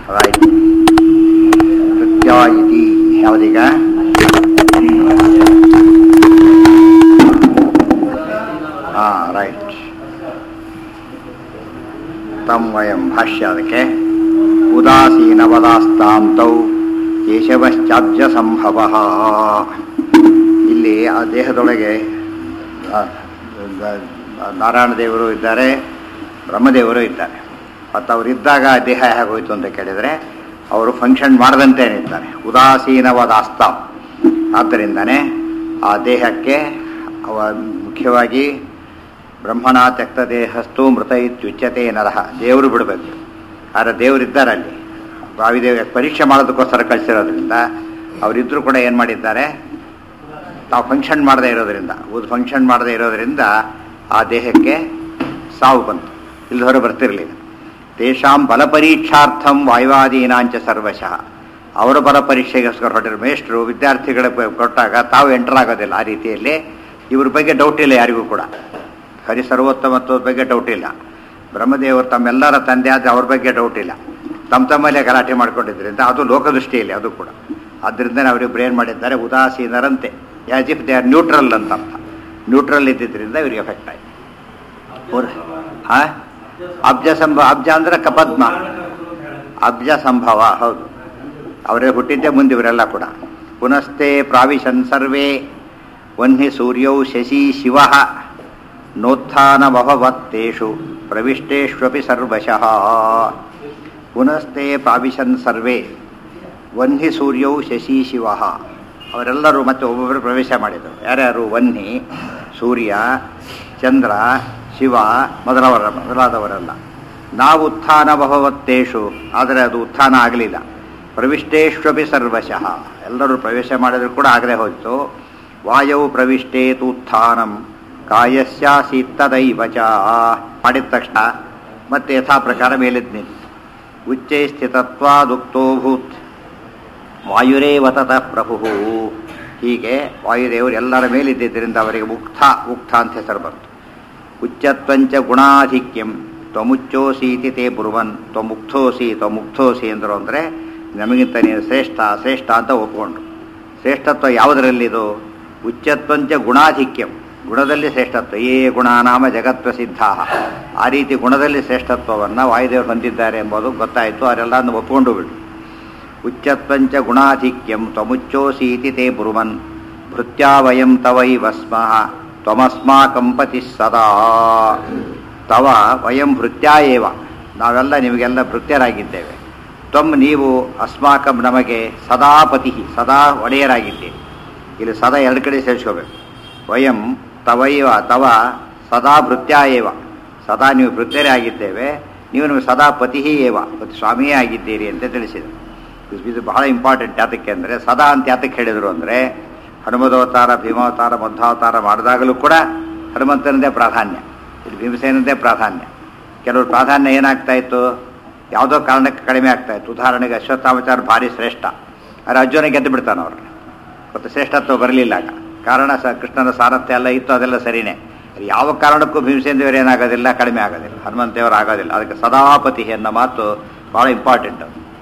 Right ನೃತ್ಯ ಇತಿ ಯಾವುದೀಗ ಹಾ ರೈಟ್ ತಮ್ ವಯಂ ಭಾಷ್ಯ ಅದಕ್ಕೆ ಉದಾಸೀನವದಾಸ್ತಾಂತೌ ಕೇಶವಶ್ಚಾಬ್ಜ ಸಂಭವ ಇಲ್ಲಿ ಆ ದೇಹದೊಳಗೆ ಆ, ದ- ನಾರಾಯಣ ದೇವರು ಇದ್ದಾರೆ ಬ್ರಹ್ಮದೇವರು ಇದ್ದಾರೆ ಮತ್ತು ಅವರಿದ್ದಾಗ ಆ ದೇಹ ಹೇಗೋಯ್ತು ಅಂತ ಕೇಳಿದರೆ ಅವರು ಫಂಕ್ಷನ್ ಮಾಡದಂತೇನಿರ್ತಾರೆ ಉದಾಸೀನವಾದ ಆಸ್ತಾಂ ಆದ್ದರಿಂದನೇ ಆ ದೇಹಕ್ಕೆ ಅವ ಮುಖ್ಯವಾಗಿ ಬ್ರಹ್ಮಣ ತ್ಯಕ್ತ ದೇಹಸ್ತು ಮೃತ ಇತ್ಯುಚ್ಯತೆ ನರಹ ದೇವರು ಬಿಡಬೇಕು ಆದರೆ ದೇವರಿದ್ದಾರೆ ಅಲ್ಲಿ ವಾಯುದೇವ ಪರೀಕ್ಷೆ ಮಾಡೋದಕ್ಕೋಸ್ಕರ ಕಳಿಸಿರೋದ್ರಿಂದ ಅವರಿದ್ದರೂ ಕೂಡ ಏನು ಮಾಡಿದ್ದಾರೆ ತಾವು ಫಂಕ್ಷನ್ ಮಾಡದೇ ಇರೋದ್ರಿಂದ ಒಂದು ಫಂಕ್ಷನ್ ಮಾಡದೇ ಇರೋದ್ರಿಂದ ಆ ದೇಹಕ್ಕೆ ಸಾವು ಬಂತು ಇಲ್ಲಿ ಹೊರ ಬರ್ತಿರಲಿಲ್ಲ ತೇಷಾಂ ಬಲಪರೀಕ್ಷಾರ್ಥಂ ವಾಯುವಾದೀನಾಂಚ ಸರ್ವಶಃ ಅವರ ಬಲ ಪರೀಕ್ಷೆಗೋಸ್ಕರ ಹೊರಟಿರೋ ಮೇಷ್ಟ್ರು ವಿದ್ಯಾರ್ಥಿಗಳ ಕೊಟ್ಟಾಗ ತಾವು ಎಂಟರ್ ಆಗೋದಿಲ್ಲ ಆ ರೀತಿಯಲ್ಲಿ ಇವ್ರ ಬಗ್ಗೆ ಡೌಟ್ ಇಲ್ಲ ಯಾರಿಗೂ ಕೂಡ ಹರಿ ಸರ್ವೋತ್ತಮತ್ವದ ಬಗ್ಗೆ ಡೌಟ್ ಇಲ್ಲ ಬ್ರಹ್ಮದೇವರು ತಮ್ಮೆಲ್ಲರ ತಂದೆ ಆದರೆ ಅವ್ರ ಬಗ್ಗೆ ಡೌಟ್ ಇಲ್ಲ ತಮ್ಮ ತಮ್ಮಲ್ಲೇ ಗಲಾಟೆ ಮಾಡ್ಕೊಂಡಿದ್ರಿಂದ ಅದು ಲೋಕದೃಷ್ಟಿಯಲ್ಲಿ ಅದು ಕೂಡ ಆದ್ದರಿಂದ ಅವರಿಬ್ಬರು ಏನು ಮಾಡಿದ್ದಾರೆ ಉದಾಸೀನರಂತೆ as if they are neutral ಅಂತ ಅರ್ಥ ನ್ಯೂಟ್ರಲ್ ಇದ್ದಿದ್ದರಿಂದ ಇವರಿಗೆ ಎಫೆಕ್ಟ್ ಆಯ್ತು ಹಾ ಅಬ್ಜ ಸಂಭವ ಅಬ್ಜ ಅಂದ್ರೆ ಕಪದ್ಮ ಅಬ್ಜ ಸಂಭವ ಹೌದು ಅವರೇ ಹುಟ್ಟಿದ್ದೇ ಮುಂದೆ ಇವರೆಲ್ಲ ಕೂಡ ಪುನಸ್ತೆ ಪ್ರಾವಿಶನ್ ಸರ್ವೇ ವನ್ಹಿ ಸೂರ್ಯೌ ಶಶಿ ಶಿವ ನೋತ್ಥಾನಮಭವತ್ತೇಷು ಪ್ರವಿಷ್ಟೇಷ್ವಪಿ ಸರ್ವಶಃ ಪುನಸ್ತೆ ಪ್ರಾವಿಶನ್ ಸರ್ವೇ ವನ್ಹಿ ಸೂರ್ಯೌ ಶಶಿ ಶಿವ ಅವರೆಲ್ಲರೂ ಮತ್ತೆ ಒಬ್ಬೊಬ್ಬರು ಪ್ರವೇಶ ಮಾಡಿದರು ಯಾರ್ಯಾರು ವನ್ಹಿ ಸೂರ್ಯ ಚಂದ್ರ ಶಿವ ಮೊದಲವರ ಮೊದಲಾದವರೆಲ್ಲ ನಾವು ಉತ್ಥಾನ ಭವತ್ತೇಷು ಆದರೆ ಅದು ಉತ್ಥಾನ ಆಗಲಿಲ್ಲ ಪ್ರವಿಷ್ಟೇಶ್ವಪಿ ಸರ್ವಶಃ ಎಲ್ಲರೂ ಪ್ರವೇಶ ಮಾಡಿದ್ರು ಕೂಡ ಆಗದೆ ಹೋಯಿತು ವಾಯೌ ಪ್ರವಿಷ್ಟೇತು ಉತ್ಥಾನಂ ಕಾಯಸ್ಯಾಸೀತ್ತದೈವ ಚ ಮಾಡಿದ ತಕ್ಷಣ ಮತ್ತೆ ಯಥಾ ಪ್ರಕಾರ ಮೇಲಿದ್ ನಿಂತು ಉಚ್ಚೈ ಸ್ಥಿತತ್ವಾದುಕ್ತೋಭೂತ್ ವಾಯುರೇವ ತತಃ ಪ್ರಭು ಹೀಗೆ ವಾಯುದೇವರು ಎಲ್ಲರ ಮೇಲಿದ್ದರಿಂದ ಅವರಿಗೆ ಮುಕ್ತ ಮುಕ್ತ ಅಂತ ಹೆಸರು ಬಂತು ಉಚ್ಚತ್ವಂಚ ಗುಣಾಧಿಕ್ಯಂ ತ್ವಮುಚ್ಚೋಸೀತಿ ತೇ ಬ್ರುವನ್ ತ್ವಮುಕ್ತೋಸಿ ತ್ವಮುಕ್ತೋಸಿ ಅಂದರು ಅಂದರೆ ನಮಗಿಂತ ನೀನು ಶ್ರೇಷ್ಠ ಶ್ರೇಷ್ಠ ಅಂತ ಒಪ್ಕೊಂಡ್ರು ಶ್ರೇಷ್ಠತ್ವ ಯಾವುದರಲ್ಲಿದು ಉಚ್ಚತ್ವಂಚ ಗುಣಾಧಿಕ್ಯಂ ಗುಣದಲ್ಲಿ ಶ್ರೇಷ್ಠತ್ವ ಏ ಗುಣ ನಾಮ ಜಗತ್ಪ್ರಸಿದ್ಧ ಆ ರೀತಿ ಗುಣದಲ್ಲಿ ಶ್ರೇಷ್ಠತ್ವವನ್ನು ವಾಯುದೇವರು ಹೊಂದಿದ್ದಾರೆ ಎಂಬುದು ಗೊತ್ತಾಯಿತು ಅವರೆಲ್ಲ ಒಪ್ಕೊಂಡು ಬಿಡು ಉಚ್ಚತ್ವಂಚ ಗುಣಾಧಿಕ್ಯಂ ತ್ವಮುಚ್ಚೋಸೀತಿ ತೇ ಬ್ರುವನ್ ಭೃತ್ಯಾ ವಯಂ ತವೈವ ಸ್ಮಃ ತ್ವಮಸ್ಮಾಕಂ ಪತಿ ಸದಾ ತವ ವಯಂ ಭೃತ್ಯಾ ಏವ ನಾವೆಲ್ಲ ನಿಮಗೆಲ್ಲ ಭೃತ್ಯರಾಗಿದ್ದೇವೆ ತ್ವಮ್ ನೀವು ಅಸ್ಮಾಕಂ ನಮಗೆ ಸದಾ ಪತಿ ಸದಾ ಒಡೆಯರಾಗಿದ್ದೀರಿ ಇಲ್ಲಿ ಸದಾ ಎರಡು ಕಡೆ ಸೇರಿಸ್ಕೋಬೇಕು ವಯಂ ತವೈವ ತವ ಸದಾ ಭೃತ್ಯಾ ಏವ ಸದಾ ನೀವು ಭೃತ್ಯರೇ ಆಗಿದ್ದೇವೆ ನೀವು ನಮಗೆ ಸದಾ ಪತಿ ಏವ ಪತಿ ಸ್ವಾಮಿಯೇ ಆಗಿದ್ದೀರಿ ಅಂತ ತಿಳಿಸಿದರು ಇದು ಬಹಳ ಇಂಪಾರ್ಟೆಂಟ್ ಯಾತಕ್ಕೆ ಅಂದರೆ ಸದಾ ಅಂತ ಯಾತಕ್ಕೆ ಹೇಳಿದರು ಅಂದರೆ ಹನುಮದವತಾರ ಭೀಮಾವತಾರ ಮಧ್ವಾವತಾರ ಮಾಡಿದಾಗಲೂ ಕೂಡ ಹನುಮಂತನದೇ ಪ್ರಾಧಾನ್ಯ ಇಲ್ಲಿ ಭೀಮಸೇನದೇ ಪ್ರಾಧಾನ್ಯ ಕೆಲವರು ಪ್ರಾಧಾನ್ಯ ಏನಾಗ್ತಾ ಇತ್ತು ಯಾವುದೋ ಕಾರಣಕ್ಕೆ ಕಡಿಮೆ ಆಗ್ತಾ ಇತ್ತು ಉದಾಹರಣೆಗೆ ಅಶ್ವತ್ಥಾಮಚಾರ ಭಾರಿ ಶ್ರೇಷ್ಠ ಆದರೆ ಅರ್ಜುನ ಗೆದ್ದು ಬಿಡ್ತಾನೆ ಅವ್ರನ್ನ ಮತ್ತು ಶ್ರೇಷ್ಠತ್ವ ಬರಲಿಲ್ಲ ಆಗ ಕಾರಣ ಸ ಕೃಷ್ಣನ ಸಾರಥ್ಯ ಎಲ್ಲ ಇತ್ತು ಅದೆಲ್ಲ ಸರಿನೇ ಯಾವ ಕಾರಣಕ್ಕೂ ಭೀಮಸೇನ ದೇವರು ಏನಾಗೋದಿಲ್ಲ ಕಡಿಮೆ ಆಗೋದಿಲ್ಲ ಹನುಮಂತ ದೇವರು ಆಗೋದಿಲ್ಲ ಅದಕ್ಕೆ ಸದಾಪತಿ ಅನ್ನೋ ಮಾತು ಭಾಳ ಇಂಪಾರ್ಟೆಂಟ್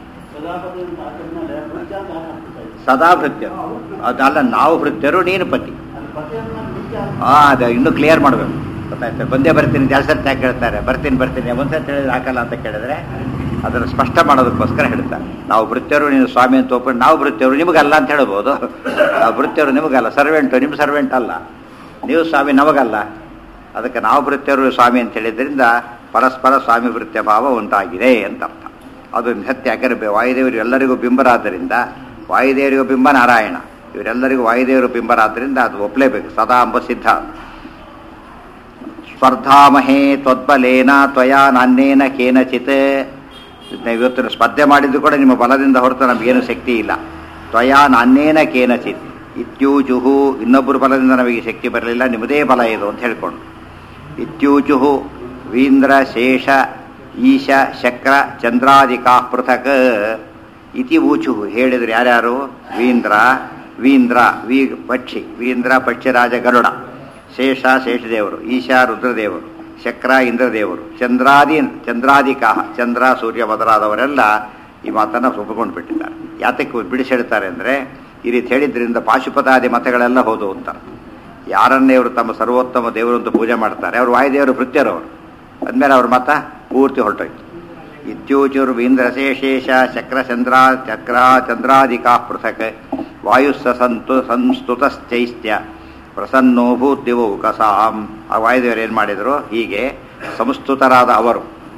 ಸದಾ ಭೃತ್ಯರು ಅದಲ್ಲ ನಾವು ಭೃತ್ಯರು ನೀನು ಪತಿ ಹಾಂ ಅದು ಇನ್ನೂ ಕ್ಲಿಯರ್ ಮಾಡಬೇಕು ಗೊತ್ತಾಯ್ತು ಬಂದೇ ಬರ್ತೀನಿ ಎರಡು ಸರ್ತಿ ಯಾಕೆ ಹೇಳ್ತಾರೆ ಬರ್ತೀನಿ ಬರ್ತೀನಿ ಒಂದ್ಸತಿ ಹೇಳಿದ್ರೆ ಹಾಕಲ್ಲ ಅಂತ ಕೇಳಿದ್ರೆ ಅದನ್ನು ಸ್ಪಷ್ಟ ಮಾಡೋದಕ್ಕೋಸ್ಕರ ಹೇಳ್ತಾರೆ ನಾವು ಭೃತ್ಯರು ನೀನು ಸ್ವಾಮಿ ಅಂತ ಒಪ್ಪಿಟ್ಟು ನಾವು ಭೃತ್ಯರು ನಿಮಗಲ್ಲ ಅಂತ ಹೇಳ್ಬೋದು ನಾವು ಭೃತ್ಯರು ನಿಮಗಲ್ಲ ಸರ್ವೆಂಟು ನಿಮ್ಮ ಸರ್ವೆಂಟ್ ಅಲ್ಲ ನೀವು ಸ್ವಾಮಿ ನಮಗಲ್ಲ ಅದಕ್ಕೆ ನಾವು ಭೃತ್ಯರು ಸ್ವಾಮಿ ಅಂತ ಹೇಳಿದ್ರಿಂದ ಪರಸ್ಪರ ಸ್ವಾಮಿ ಭೃತ್ಯ ಭಾವ ಉಂಟಾಗಿದೆ ಅಂತ ಅರ್ಥ ಅದು ಸತ್ಯ ಯಾಕಂದ್ರೆ ವಾಯುದೇವರು ಎಲ್ಲರಿಗೂ ಬಿಂಬರಾದ್ದರಿಂದ ವಾಯುದೇವರಿಗೂ ಬಿಂಬ ನಾರಾಯಣ ಇವರೆಲ್ಲರಿಗೂ ವಾಯುದೇವರು ಬಿಂಬರಾದ್ದರಿಂದ ಅದು ಒಪ್ಪಲೇಬೇಕು ಸದಾ ಅಂಬ ಸಿದ್ಧ ಸ್ಪರ್ಧಾಮಹೇ ತ್ವದ್ಬಲೇನ ತ್ವಯಾ ನಾನೇನ ಕೇನಚಿತ್ ಇವತ್ತು ಸ್ಪರ್ಧೆ ಮಾಡಿದ್ದು ಕೂಡ ನಿಮ್ಮ ಬಲದಿಂದ ಹೊರತು ನಮಗೇನು ಶಕ್ತಿ ಇಲ್ಲ ತ್ವಯಾ ನಾನೇನ ಕೇನಚಿತ್ ಇತ್ಯೂಚುಹು ಇನ್ನೊಬ್ಬರು ಬಲದಿಂದ ನಮಗೆ ಶಕ್ತಿ ಬರಲಿಲ್ಲ ನಿಮ್ಮದೇ ಬಲ ಇದು ಅಂತ ಹೇಳ್ಕೊಂಡು ಇತ್ಯೂಚುಹು ವೀಂದ್ರ ಶೇಷ ಈಶ ಶಕ್ರ ಚಂದ್ರಾದಿಕಾ ಪೃಥಕ್ ಇತಿ ಊಚುಹು ಹೇಳಿದ್ರು ಯಾರ್ಯಾರು ವೀಂದ್ರ ವೀಂದ್ರ ವಿ ಪಕ್ಷಿ ವೀಂದ್ರ ಪಕ್ಷಿರಾಜ ಗರುಡ ಶೇಷ ಶೇಷದೇವರು ಈಶಾ ರುದ್ರದೇವರು ಶಕ್ರ ಇಂದ್ರದೇವರು ಚಂದ್ರಾದಿ ಚಂದ್ರಾದಿಕಾ ಚಂದ್ರ ಸೂರ್ಯ ಮೊದಲಾದವರೆಲ್ಲ ಈ ಮಾತನ್ನು ಒಪ್ಪಿಕೊಂಡು ಬಿಟ್ಟಿದ್ದಾರೆ ಯಾತಕ್ಕೆ ಬಿಡಿಸಿಡ್ತಾರೆ ಅಂದರೆ ಈ ರೀತಿ ಹೇಳಿದ್ರಿಂದ ಪಾಶುಪತಾದಿ ಮತಗಳೆಲ್ಲ ಹೋದವು ಅಂತ ಯಾರನ್ನೇ ಇವರು ತಮ್ಮ ಸರ್ವೋತ್ತಮ ದೇವರು ಅಂತ ಪೂಜೆ ಮಾಡ್ತಾರೆ ಅವರು ವಾಯುದೇವರು ಭೃತ್ಯರವರು ಅಂದಮೇಲೆ ಅವ್ರ ಮತ ಪೂರ್ತಿ ಹೊರಟೋಯ್ತು ಇತ್ಯೂಚುರ್ವೀಂದ್ರಶೇಷೇಷ ಚಕ್ರಚಂದ್ರ ಚಕ್ರ ಚಂದ್ರಾದಿಕಾ ಪೃಥಕ್ ವಾಯುಸ್ಸ ಸಂತು ಸಂಸ್ತುತಶ್ಚೈಸ್ತ್ಯ ಪ್ರಸನ್ನೋ ಭೂದ್ದಿವು ಕಸಾಂ ಆ ವಾಯುದೇವರು ಏನು ಮಾಡಿದರು ಹೀಗೆ ಸಂಸ್ತುತರಾದ ಅವರು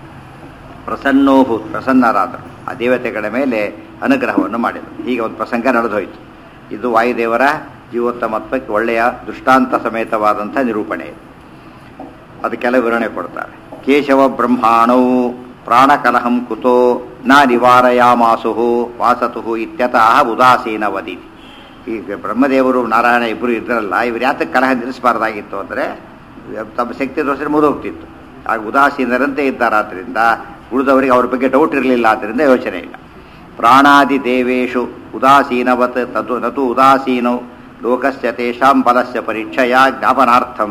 ಪ್ರಸನ್ನೋಭೂತ್ ಪ್ರಸನ್ನರಾದರು ಆ ದೇವತೆಗಳ ಮೇಲೆ ಅನುಗ್ರಹವನ್ನು ಮಾಡಿದರು ಹೀಗೆ ಒಂದು ಪ್ರಸಂಗ ನಡೆದೋಯ್ತು ಇದು ವಾಯುದೇವರ ಜೀವೋತ್ತಮತ್ವಕ್ಕೆ ಒಳ್ಳೆಯ ದೃಷ್ಟಾಂತ ಸಮೇತವಾದಂಥ ನಿರೂಪಣೆ ಇದು ಅದಕ್ಕೆಲ್ಲ ವಿವರಣೆ ಕೊಡ್ತಾರೆ ಕೇಶವ ಬ್ರಹ್ಮಾಣೌ ಪ್ರಾಣಕಲಹಂ ಕುತೋ ನ ನಿವಾರಯಾಮಾಸು ವಾಸತು ಇತ್ಯತಃ ಉದಾಸೀನ ವದಿತಿ ಈಗ ಬ್ರಹ್ಮದೇವರು ನಾರಾಯಣ ಇಬ್ಬರು ಇದ್ರಲ್ಲ ಇವ್ರು ಯಾತಕ್ಕೆ ಕಲಹ ನಿಲ್ಲಿಸಬಾರ್ದಾಗಿತ್ತು ಅಂದರೆ ತಮ್ಮ ಶಕ್ತಿ ದೋಷ ಮುಗಿದೋಗ್ತಿತ್ತು ಆಗ ಉದಾಸೀನರಂತೆ ಇದ್ದಾರಾದ್ರಿಂದ ಉಳಿದವರಿಗೆ ಅವ್ರ ಬಗ್ಗೆ ಡೌಟ್ ಇರಲಿಲ್ಲ ಆದ್ದರಿಂದ ಯೋಚನೆ ಇಲ್ಲ ಪ್ರಾಣಾದಿ ದೇವೇಶು ಉದಾಸೀನವತ್ ತದು ನತು ಉದಾಸೀನೌ ಲೋಕಸ್ಯ ತೇಷಾಂ ಬಲಸ್ಯ ಪರೀಕ್ಷೆಯ ಜ್ಞಾಪನಾರ್ಥಂ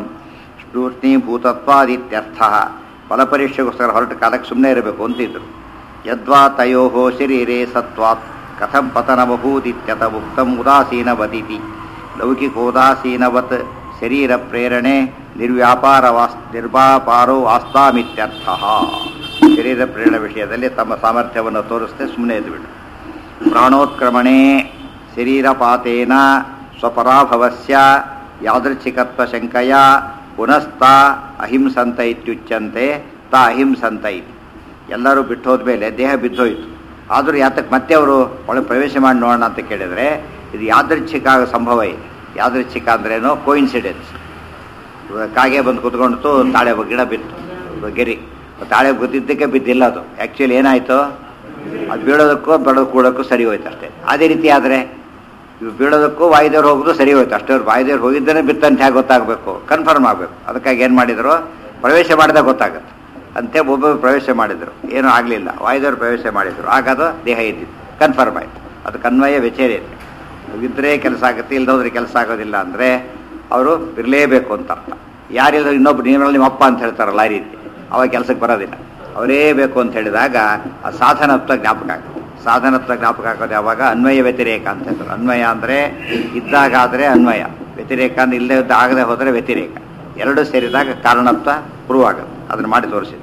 ಸ್ಫೂರ್ತಿಭೂತತ್ವಾದಿತ್ಯರ್ಥ ಫಲಪರೀಕ್ಷೆಗೋಸ್ಕರ ಹೊರಟ ಕಾಲಕ್ಕೆ ಸುಮ್ಮನೆ ಇರಬೇಕು ಅಂತಿದ್ರು ಯದ್ವಾ ತಯೋ ಶರೀರೇ ಸತ್ವಾತ್ ಕಥಂ ಪತನಮಭೂದಿತ್ಯತ ಉಕ್ತಂ ಉದಾಸೀನವದಿತಿ ಲೌಕಿಕೋದಾಸೀನವತ್ ಶರೀರ ಪ್ರೇರಣೆ ನಿರ್ವ್ಯಾಪಾರವಾಸ್ ನಿರ್ವಾಪಾರೋ ಆಸ್ತಾಮಿತ್ಯರ್ಥ ಶರೀರ ಪ್ರೇರಣೆ ವಿಷಯದಲ್ಲಿ ತಮ್ಮ ಸಾಮರ್ಥ್ಯವನ್ನು ತೋರಿಸದೆ ಸುಮ್ಮನೆ ಇದ್ಬಿಟ್ಟು ಪ್ರಾಣೋತ್ಕ್ರಮಣೆ ಶರೀರಪಾತೇನ ಸ್ವಪರಾಭವಸ್ಯ ಯಾದೃಚ್ಛಿಕತ್ವ ಶಂಕಯ ಪುನಸ್ತ ಅಹಿಂಸಂತ ಇತ್ಯುಚ್ಯಂತೆ ತ ಅಹಿಂಸಂತ ಇತಿ ಎಲ್ಲರೂ ಬಿಟ್ಟು ಹೋದ್ಮೇಲೆ ದೇಹ ಬಿದ್ದೋಯ್ತು ಆದರೂ ಯಾತಕ್ಕೆ ಮತ್ತೆ ಅವರು ಒಳಗೆ ಪ್ರವೇಶ ಮಾಡಿ ನೋಡೋಣ ಅಂತ ಕೇಳಿದರೆ ಇದು ಯಾದೃಚ್ಛಿಕ ಆಗೋ ಸಂಭವ ಇದೆ ಯಾದೃಚ್ಛಿಕ ಅಂದ್ರೇನು ಕೋಇನ್ಸಿಡೆನ್ಸ್ ಇವಾಗ ಕಾಗೆ ಬಂದು ಕುತ್ಕೊಂಡು ತಾಳೆ ಗಿಡ ಬಿತ್ತು ಗೆರಿ ತಾಳೆ ಗೊತ್ತಿದ್ದಕ್ಕೆ ಬಿದ್ದಿಲ್ಲ ಅದು ಆ್ಯಕ್ಚುಲಿ ಏನಾಯಿತು ಅದು ಬೀಳೋದಕ್ಕೂ ಬೆಳೋದು ಕೂಡೋಕ್ಕೂ ಸರಿ ಹೋಯ್ತು ಅಷ್ಟೇ ಅದೇ ರೀತಿ ಆದರೆ ಇವು ಬೀಳೋದಕ್ಕೂ ವಾಯುದೇವ್ರು ಹೋಗೋದು ಸರಿ ಹೋಯ್ತು ಅಷ್ಟೇ ಅವ್ರು ವಾಯುದೇವ್ರು ಹೋಗಿದ್ದೇನೆ ಬಿತ್ತಂತ ಹೇಗೆ ಗೊತ್ತಾಗಬೇಕು ಕನ್ಫರ್ಮ್ ಆಗಬೇಕು ಅದಕ್ಕಾಗಿ ಏನು ಮಾಡಿದರು ಪ್ರವೇಶ ಮಾಡಿದಾಗ ಗೊತ್ತಾಗುತ್ತೆ ಅಂತೆ ಒಬ್ಬೊಬ್ಬರು ಪ್ರವೇಶ ಮಾಡಿದರು ಏನೂ ಆಗಲಿಲ್ಲ ವಾಯುದೇವರು ಪ್ರವೇಶ ಮಾಡಿದರು ಆಗ ಅದು ದೇಹ ಇದ್ದಿತ್ತು ಕನ್ಫರ್ಮ್ ಆಯಿತು ಅದು ಕನ್ವಯ ವಿಚೇರಿ ಇದ್ದರೆ ಕೆಲಸ ಆಗುತ್ತೆ ಇಲ್ಲದೋದ್ರೆ ಕೆಲಸ ಆಗೋದಿಲ್ಲ ಅಂದರೆ ಅವರು ಇರಲೇಬೇಕು ಅಂತ ಅರ್ಥ ಯಾರಿಲ್ಲ ಇನ್ನೊಬ್ರು ನೀರಲ್ಲಿ ನಿಮ್ಮ ಅಪ್ಪ ಅಂತ ಹೇಳ್ತಾರಲ್ಲ ಆ ರೀತಿ ಅವಾಗ ಕೆಲಸಕ್ಕೆ ಬರೋದಿಲ್ಲ ಅವರೇ ಬೇಕು ಅಂತ ಹೇಳಿದಾಗ ಆ ಸಾಧನತ್ವ ಜ್ಞಾಪಕ ಆಗುತ್ತೆ ಸಾಧನತ್ವ ಜ್ಞಾಪಕ ಆಗೋದು ಯಾವಾಗ ಅನ್ವಯ ವ್ಯತಿರೇಕ ಅಂತ ಹೇಳ್ತಾರೆ ಅನ್ವಯ ಅಂದರೆ ಇದ್ದಾಗ ಆದರೆ ಅನ್ವಯ ವ್ಯತಿರೇಕ ಅಂದ್ರೆ ಇಲ್ಲದೆ ಇದ್ದ ಆಗದೆ ಹೋದರೆ ವ್ಯತಿರೇಕ ಎರಡು ಸೇರಿದಾಗ ಕಾರಣತ್ವ ಪ್ರೂವ್ ಆಗುತ್ತೆ ಅದನ್ನು ಮಾಡಿ ತೋರಿಸಿದೆ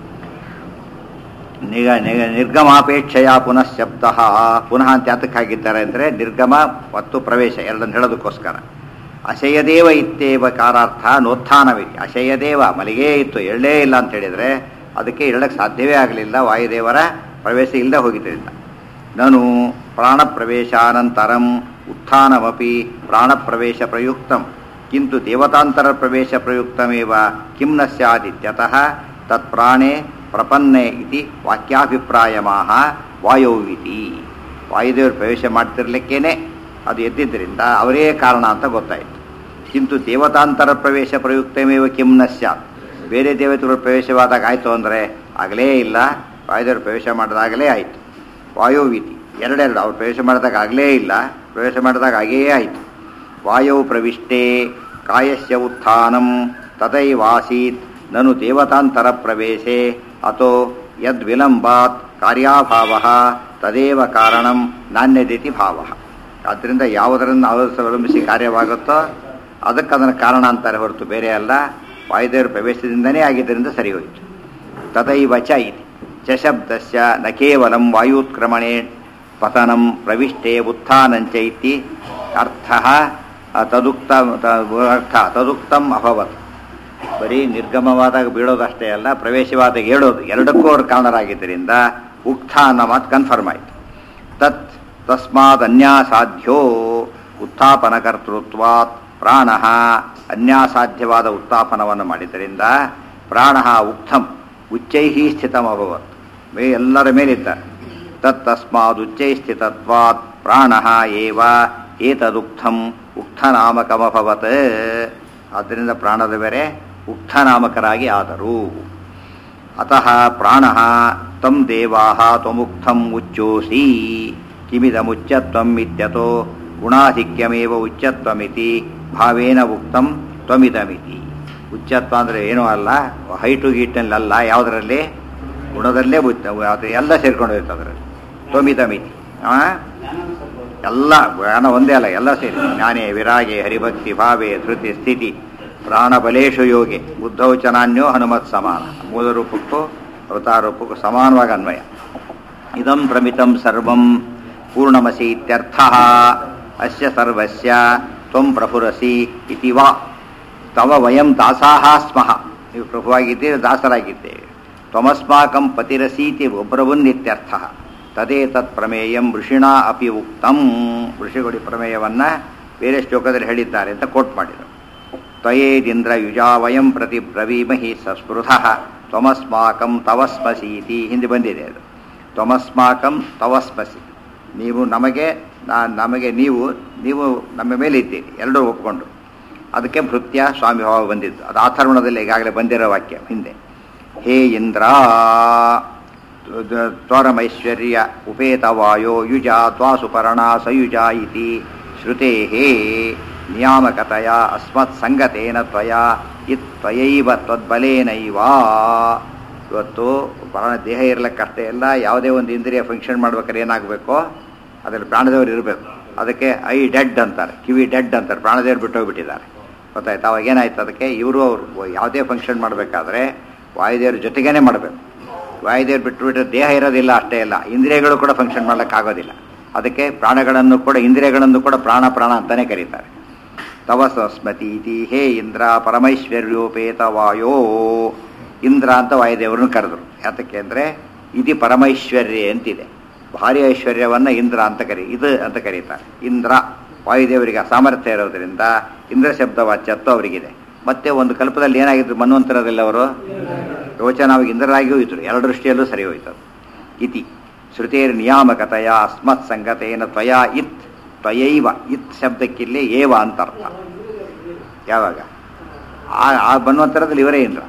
ನಿಗ ನಿಗ ನಿರ್ಗಮಾಪೇಕ್ಷೆಯ ಪುನಃ ಶಬ್ದ ಪುನಃ ಅಂತ ಯಾತಕ್ಕೆ ಹಾಕಿದ್ದಾರೆ ಅಂದರೆ ನಿರ್ಗಮ ಮತ್ತು ಪ್ರವೇಶ ಎರಡನ್ನು ಹೇಳೋದಕ್ಕೋಸ್ಕರ ಅಶಯದೇವ ಇತ್ತೇವ ಕಾರಾರ್ಥ ನೋತ್ಥಾನವಿದೆ ಅಶಯದೇವ ಮಲಿಗೇ ಇತ್ತು ಎಳ್ಳೇ ಇಲ್ಲ ಅಂತ ಹೇಳಿದರೆ ಅದಕ್ಕೆ ಎಳ್ಳಕ್ಕೆ ಸಾಧ್ಯವೇ ಆಗಲಿಲ್ಲ ವಾಯುದೇವರ ಪ್ರವೇಶ ಇಲ್ಲದೆ ಹೋಗಿದ್ದರಿಂದ ನಾನು ಪ್ರಾಣ ಪ್ರವೇಶಾನಂತರಂ ಉತ್ಥಾನಮಪಿ ಪ್ರಾಣ ಪ್ರವೇಶ ಪ್ರಯುಕ್ತಂ ಕಿಂತು ದೇವತಾಂತರ ಪ್ರವೇಶ ಪ್ರಯುಕ್ತಮೇವ ಕಿಂ ನ ಸ್ಯಾದಿತ್ಯತಃ ತತ್ಪ್ರಾಣೆ ಪ್ರಪನ್ನೆ ಇತಿ ವಾಕ್ಯಾಭಿಪ್ರಾಯಮಾಹ ವಾಯೋವಿತಿ ವಾಯುದೇವರು ಪ್ರವೇಶ ಮಾಡ್ತಿರ್ಲಿಕ್ಕೇನೆ ಅದು ಎದ್ದಿದ್ದರಿಂದ ಅವರೇ ಕಾರಣ ಅಂತ ಗೊತ್ತಾಯಿತು ಕಿಂತು ದೇವತಾಂತರ ಪ್ರವೇಶ ಪ್ರಯುಕ್ತಮೇವ ಕಿಂ ನ ಸ್ಯಾತ್ ಬೇರೆ ದೇವತೆಗಳು ಪ್ರವೇಶವಾದಾಗ ಆಯಿತು ಅಂದರೆ ಆಗಲೇ ಇಲ್ಲ ವಾಯುದೇವರು ಪ್ರವೇಶ ಮಾಡಿದಾಗಲೇ ಆಯಿತು ವಾಯೋವಿತಿ ಎರಡೆರಡು ಅವ್ರು ಪ್ರವೇಶ ಮಾಡಿದಾಗ ಆಗಲೇ ಇಲ್ಲ ಪ್ರವೇಶ ಮಾಡಿದಾಗ ಆಗೇ ಆಯಿತು ವಾಯೌ ಪ್ರವಿಷ್ಟೇ ಕಾಯಸ್ಯ ಉತ್ಥಾನಂ ತದೈವಾಸೀತ್ ನನು ದೇವತಾಂತರ ಪ್ರವೇಶೆ ಅಥೋ ಯದ್ ವಿಲಂಬಾತ್ ಕಾರ್ಯಾಭಾವ ತದೇವ ಕಾರಣಂ ನಾಣ್ಯದಿತಿ ಭಾವ ಆದ್ದರಿಂದ ಯಾವುದರಿಂದ ಅವಲಂಬಿಸಿ ಕಾರ್ಯವಾಗುತ್ತೋ ಅದಕ್ಕೆ ಅದನ್ನು ಕಾರಣ ಅಂತಾರೆ ಹೊರತು ಬೇರೆ ಅಲ್ಲ ವಾಯುದೇವರ ಪ್ರವೇಶದಿಂದನೇ ಆಗಿದ್ದರಿಂದ ಸರಿ ಹೋಯಿತು ತದೈವ ಚ ಇತಿ ಚ ಶಬ್ದಸ್ಯ ನ ಕೇವಲಂ ವಾಯುತ್ಕ್ರಮಣೆ ಪತನಂ ಪ್ರವಿಷ್ಟೇ ಉತ್ಥಾನಂಚ ಇತಿ ಅರ್ಥ ತದುಕ್ತ ಅರ್ಥ ತದುಕ್ತಂ ಅಭವತ್ ಬರೀ ನಿರ್ಗಮವಾದಾಗ ಬೀಳೋದಷ್ಟೇ ಅಲ್ಲ ಪ್ರವೇಶವಾದಾಗ ಹೇಳೋದು ಎರಡಕ್ಕೂ ಅವರು ಕಾರಣರಾಗಿದ್ದರಿಂದ ಉತ್ಥಾನ ಮಾತು ಕನ್ಫರ್ಮ್ ಆಯಿತು ತತ್ ತಸ್ಮಾತ್ ಅನ್ಯಾಸಾಧ್ಯ ಉತ್ಥಾಪನಕರ್ತೃತ್ವಾತ್ ಪ್ರಾಣ ಅನ್ಯಾಸಾಧ್ಯವಾದ ಉತ್ಥಾಪನವನ್ನು ಮಾಡಿದ್ದರಿಂದ ಪ್ರಾಣ ಉಕ್ತಂ ಉಚ್ಚೈ ಸ್ಥಿತಮಭವತ್ ಮೇ ಎಲ್ಲರ ಮೇಲಿದ್ದಾರೆ ತತ್ ತಸ್ಮಾದ್ ಉಚ್ಚೈ ಸ್ಥಿತತ್ವಾತ್ ಪ್ರಾಣ ಏವ ಏತದುಕ್ತಂ ಉಕ್ತನಾಮಕಮಭವತ್ ಆದ್ದರಿಂದ ಪ್ರಾಣದ ಬೇರೆ ಉಕ್ತನಾಮಕರಾಗಿ ಆದರು ಅತಃ ಪ್ರಾಣ ತಂ ದೇವಾ ತ್ವಮುಕ್ತಂ ಉಚ್ಚೋಸಿ ಕಿಮಿದಮುಚ್ಚತ್ವಂ ಇತ್ಯತೋ ಗುಣಾಧಿಕ್ಯಮೇವ ಉಚ್ಚತ್ವಮಿತಿ ಭಾವೇನ ಉಕ್ತಂ ತ್ವಮಿದಮಿತಿ ಉಚ್ಚತ್ವ ಅಂದರೆ ಏನೂ ಅಲ್ಲ ಹೈಟು ಗೀಟಲ್ಲಿ ಅಲ್ಲ ಯಾವುದರಲ್ಲಿ ಗುಣದಲ್ಲೇ ಬುದ್ಧ ಅದು ಎಲ್ಲ ಸೇರ್ಕೊಂಡು ಹೋಯ್ತು ಅದರಲ್ಲಿ ತ್ವಮಿತಮಿತಿ ಆ? ಎಲ್ಲ ಜ್ಞಾನ ಒಂದೇ ಅಲ್ಲ ಎಲ್ಲ ಸೇರಿ ಜ್ಞಾನೇ ವಿರಾಗೆ ಹರಿಭಕ್ತಿ ಭಾವೆ ಧೃತಿ ಸ್ಥಿತಿ ಪ್ರಾಣಬಲೇಶು ಯೋಗೆ ಬುದ್ಧೌಚನಾನ್ಯೋ ಹನುಮತ್ ಸಮಾನ ಮೂಲ ರೂಪಕ್ಕೂ ಅವತಾರ ರೂಪಕ್ಕೂ ಸಮಾನವಾಗಿ ಅನ್ವಯ ಇದಂ ಪ್ರಮಿತಂ ಸರ್ವಂ ಪೂರ್ಣಮಸಿ ಇತ್ಯರ್ಥ ಅಸ್ಯ ಸರ್ವಸ್ಯ ತ್ವಂ ಪ್ರಭುರಸಿ ಇತಿ ವಾ ತವ ವಯಂ ದಾಸಾಹ ಸ್ಮಃ ನೀವು ಪ್ರಭುವಾಗಿದ್ದೀರಿ ದಾಸರಾಗಿದ್ದೇವೆ ತ್ವಮಸ್ಮಾಕಂ ಪತಿರಸೀತಿ ಒಬ್ಬರವನ್ನಿತ್ಯರ್ಥ ತದೇ ತತ್ ಪ್ರಮೇಯಂ ಋಷಿಣ ಅಪಿ ಉಕ್ತಂ ಋಷಿಗುಡಿ ಪ್ರಮೇಯವನ್ನು ಬೇರೆ ಶ್ಲೋಕದಲ್ಲಿ ಹೇಳಿದ್ದಾರೆ ಅಂತ ಕೋಟ್ ಮಾಡಿದರು ತ್ವಯೇದಿಂದ್ರ ಯುಜಾ ವಯಂ ಪ್ರತಿ ಬ್ರವೀಮಹಿ ಸಸ್ಪೃತಃ ತ್ವಮಸ್ಮಾಕಂ ತವಸ್ಮಸೀತಿ ಹಿಂದೆ ಬಂದಿದೆ ಅದು ತ್ವಮಸ್ಮಾಕಂ ತವಸ್ಮಸಿ ನೀವು ನಮಗೆ ನಾ- ನಮಗೆ ನೀವು ನೀವು ನಮ್ಮ ಮೇಲೆ ಇದ್ದೀರಿ ಎರಡೂ ಒಪ್ಕೊಂಡು ಅದಕ್ಕೆ ಭೃತ್ಯ ಸ್ವಾಮಿ ಭಾವ ಬಂದಿದ್ದು ಅದು ಆಥರ್ವಣದಲ್ಲಿ ಈಗಾಗಲೇ ಬಂದಿರೋ ವಾಕ್ಯ ಹಿಂದೆ ಹೇ ಇಂದ್ರ ತ್ವರಮೈಶ್ವರ್ಯ ಉಪೇತ ವಾಯೋ ಯುಜ ತ್ವಾಸುಪರ್ಣ ಸಯುಜ ಇತಿ ಶ್ರುತೇ ನಿಯಾಮಕತೆಯ ಅಸ್ಮತ್ ಸಂಗತೇನ ತ್ವಯ ಇತ್ ತ್ವಯೈವ ತ್ವದ್ಬಲೇನೈವ ಇವತ್ತು ಪ್ರಾಣ ದೇಹ ಇರಲಿಕ್ಕಷ್ಟೇ ಇಲ್ಲ ಯಾವುದೇ ಒಂದು ಇಂದ್ರಿಯ ಫಂಕ್ಷನ್ ಮಾಡ್ಬೇಕಾದ್ರೆ ಏನಾಗಬೇಕು ಅದರಲ್ಲಿ ಪ್ರಾಣದೇವರು ಇರಬೇಕು ಅದಕ್ಕೆ ಐ ಡೆಡ್ ಅಂತಾರೆ ಕಿವಿ ಡೆಡ್ ಅಂತಾರೆ ಪ್ರಾಣದೇವರು ಬಿಟ್ಟೋಗ್ಬಿಟ್ಟಿದ್ದಾರೆ ಗೊತ್ತಾಯ್ತು ಅವಾಗ ಏನಾಯ್ತು ಅದಕ್ಕೆ ಇವರು ಅವರು ಯಾವುದೇ ಫಂಕ್ಷನ್ ಮಾಡಬೇಕಾದ್ರೆ ವಾಯುದೇವ್ರ ಜೊತೆಗೇನೆ ಮಾಡಬೇಕು ವಾಯುದೇವ್ರು ಬಿಟ್ಟುಬಿಟ್ರೆ ದೇಹ ಇರೋದಿಲ್ಲ ಅಷ್ಟೇ ಇಲ್ಲ ಇಂದ್ರಿಯಗಳು ಕೂಡ ಫಂಕ್ಷನ್ ಮಾಡೋಕ್ಕಾಗೋದಿಲ್ಲ ಅದಕ್ಕೆ ಪ್ರಾಣಗಳನ್ನು ಕೂಡ ಇಂದ್ರಿಯಗಳನ್ನು ಕೂಡ ಪ್ರಾಣ ಪ್ರಾಣ ಅಂತಲೇ ಕರೀತಾರೆ ತವ ಸಂಸ್ಮತಿ ಇತಿ ಹೇ ಇಂದ್ರ ಪರಮೈಶ್ವರ್ಯೋಪೇತ ವಾಯೋ ಇಂದ್ರ ಅಂತ ವಾಯುದೇವರನ್ನು ಕರೆದರು ಯಾತಕ್ಕೆ ಅಂದರೆ ಇತಿ ಪರಮೈಶ್ವರ್ಯ ಅಂತಿದೆ ಭಾರಿ ಐಶ್ವರ್ಯವನ್ನು ಇಂದ್ರ ಅಂತ ಕರಿ ಇದು ಅಂತ ಕರೀತಾರೆ ಇಂದ್ರ ವಾಯುದೇವರಿಗೆ ಅಸಾಮರ್ಥ್ಯ ಇರೋದ್ರಿಂದ ಇಂದ್ರ ಶಬ್ದ ವಾಚ್ಯತ್ವ ಅವರಿಗಿದೆ ಮತ್ತೆ ಒಂದು ಕಲ್ಪದಲ್ಲಿ ಏನಾಗಿದ್ರು ಮನ್ವಂತರದಲ್ಲಿ ಅವರು ಯೋಚನಾವಾಗಿ ಇಂದ್ರರಾಗಿಯೂ ಇದ್ರು ಎರಡು ದೃಷ್ಟಿಯಲ್ಲೂ ಸರಿ ಹೋಯ್ತು ಅದು. ಇತಿ ಶ್ರುತೇರ್ ನಿಯಾಮಕತೆಯ ಅಸ್ಮತ್ ಸಂಗತೇನ ತ್ವಯ ಇತ್ ತ್ವಯೈವ ಇತ್ ಶಬ್ದಕ್ಕಿಲ್ಲಿ ಏವ ಅಂತ ಅರ್ಥ ಯಾವಾಗ ಆ ಆ ಮನ್ವಂತರದಲ್ಲಿ ಇವರೇ ಇಂದ್ರ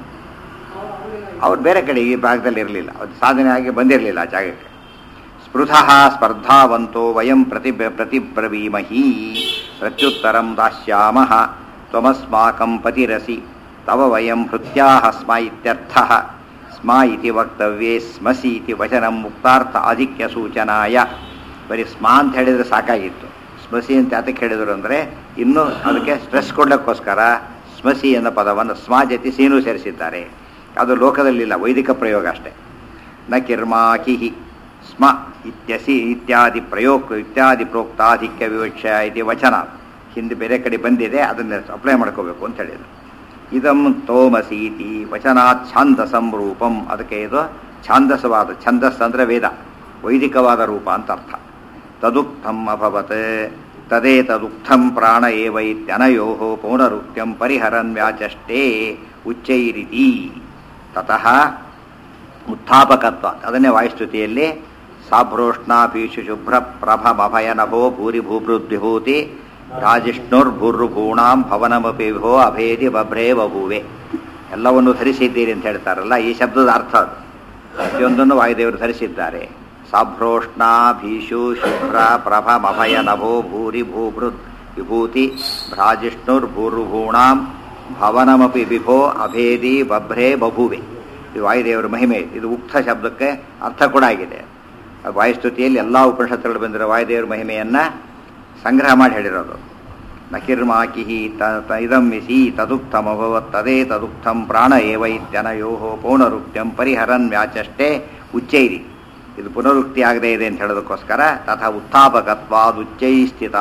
ಅವ್ರು ಬೇರೆ ಕಡೆ ಈ ಭಾಗದಲ್ಲಿ ಇರಲಿಲ್ಲ ಅದು ಸಾಧನೆ ಆಗಿ ಬಂದಿರಲಿಲ್ಲ ಆ ಜಾಗಕ್ಕೆ ಸ್ಪೃತಃ ಸ್ಪರ್ಧಾವಂತೋ ವಯಂ ಪ್ರತಿ ಪ್ರತಿಬ್ರವೀಮಹಿ ಪ್ರತ್ಯುತ್ತರಂ ದಾಸ್ಯಾಮಃ ತ್ವಮಸ್ಮಾಕಂ ಪತಿರಸಿ ತವ ವಯಂ ಭೃತ್ಯಾಹ ಸ್ಮ ಇತ್ಯರ್ಥಃ ಸ್ಮ ಇತಿ ವಕ್ತವ್ಯೇ ಸ್ಮಸಿ ಇತಿ ವಚನಂ ಮುಕ್ತಾರ್ಥ ಆಧಿಕ್ಯ ಸೂಚನಾಯ ಬರೀ ಸ್ಮ ಅಂತ ಹೇಳಿದರೆ ಸಾಕಾಗಿತ್ತು ಸ್ಮಸಿ ಅಂತ ಯಾತಕ್ಕೆ ಹೇಳಿದರು ಅಂದರೆ ಇನ್ನೂ ಅದಕ್ಕೆ ಸ್ಟ್ರೆಸ್ ಕೊಡಲಿಕ್ಕೋಸ್ಕರ ಸ್ಮಸಿ ಎನ್ನ ಪದವನ್ನು ಸ್ಮ ಜೊತೆ ಸೀನು ಸೇರಿಸಿದ್ದಾರೆ ಅದು ಲೋಕದಲ್ಲಿಲ್ಲ ವೈದಿಕ ಪ್ರಯೋಗ ಅಷ್ಟೇ ನ ಕಿರ್ಮಾಕಿಹಿ ಸ್ಮ ಇತ್ಯಸಿ ಇತ್ಯಾದಿ ಪ್ರಯೋಕ್ ಇತ್ಯಾದಿ ಪ್ರೋಕ್ತಾಧಿಕ್ಯ ವಿವಕ್ಷ ಇತಿ ವಚನ ಹಿಂದೆ ಬೇರೆ ಕಡೆ ಬಂದಿದೆ ಅದನ್ನು ಅಪ್ಲೈ ಮಾಡ್ಕೋಬೇಕು ಅಂತ ಹೇಳಿದರು ಇದಂ ತೋಮಸೀತಿ ವಚನಾತ್ ಛಾಂದಸಂ ರೂಪಂ ಅದಕ್ಕೆ ಇದು ಛಾಂದಸವಾದ ಛಂದಸ್ ಅಂದರೆ ವೇದ ವೈದಿಕವಾದ ರೂಪ ಅಂತ ಅರ್ಥ ತದುಕ್ತಂ ಅಭವತ್ ತದೇ ತದುಕ್ತಂ ಪ್ರಾಣ ಏವೈತ್ಯನಯೋ ಪೌನರುಕ್ತ್ಯಂ ಪರಿಹರನ್ ವ್ಯಾಚಷ್ಟೇ ಉಚ್ಚೈರಿತಿ ತತಃ ಉತ್ಥಾಪಕತ್ವ ಅದನ್ನೇ ವಾಯುಸ್ತುತಿಯಲ್ಲಿ ಸಾಭ್ರೋಷ್ಣ ಪೀಶು ಶುಭ್ರ ಪ್ರಭಮಭಯ ನಭೋ ಭೂರಿ ಭೂಭೃದ್ವಿಭೂತಿ ರಾಜಿಷ್ಣುರ್ಭೂರ್ಭೂಣಾಂ ಭವನಮಪಿ ವಿಭೋ ಅಭೇದಿ ಬಭ್ರೇ ಬಭೂವೆ ಎಲ್ಲವನ್ನು ಧರಿಸಿದ್ದೀರಿ ಅಂತ ಹೇಳ್ತಾರಲ್ಲ ಈ ಶಬ್ದದ ಅರ್ಥ ಅದು ಪ್ರತಿಯೊಂದನ್ನು ವಾಯುದೇವರು ಧರಿಸಿದ್ದಾರೆ ಸಾಭ್ರೋಷ್ಣ ಭೀಷು ಶುಭ್ರ ಪ್ರಭಮಭಯ ನಭೋ ಭೂರಿ ಭೂಭೃದ್ ವಿಭೂತಿ ಭ್ರಾಜಿಷ್ಣುರ್ಭೂರ್ಭೂಣಾಂ ಭವನಮಪಿ ವಿಭೋ ಅಭೇದಿ ಬಭ್ರೇ ಬಭುವೆ ಇದು ವಾಯುದೇವರ ಮಹಿಮೆ ಇದು ಉಕ್ತ ಶಬ್ದಕ್ಕೆ ಅರ್ಥ ಕೂಡ ಆಗಿದೆ ವಾಯುಸ್ತುತಿಯಲ್ಲಿ ಎಲ್ಲ ಉಪನಿಷತ್ತುಗಳು ಬಂದಿರೋ ವಾಯುದೇವರ ಮಹಿಮೆಯನ್ನು ಸಂಗ್ರಹ ಮಾಡಿ ಹೇಳಿರೋದು ನಕಿರ್ಮಾಕಿ ಇದಂ ಮಿಸಿ ತದುಕ್ತಮಭವತ್ ತದೇ ತದುಕ್ತಂ ಪ್ರಾಣ ಏವ ಇತ್ಯನಯೋ ಪೌನರುಕ್ತ್ಯಂ ಪರಿಹರನ್ ವ್ಯಾಚಷ್ಟೇ ಉಚ್ಚೈರಿ ಇದು ಪುನರುಕ್ತಿ ಆಗದೇ ಇದೆ ಅಂತ ಹೇಳೋದಕ್ಕೋಸ್ಕರ ತಥಾ ಉತ್ಥಾಪಕತ್ವಾದ್ ಉಚ್ಚೈ ಸ್ಥಿತ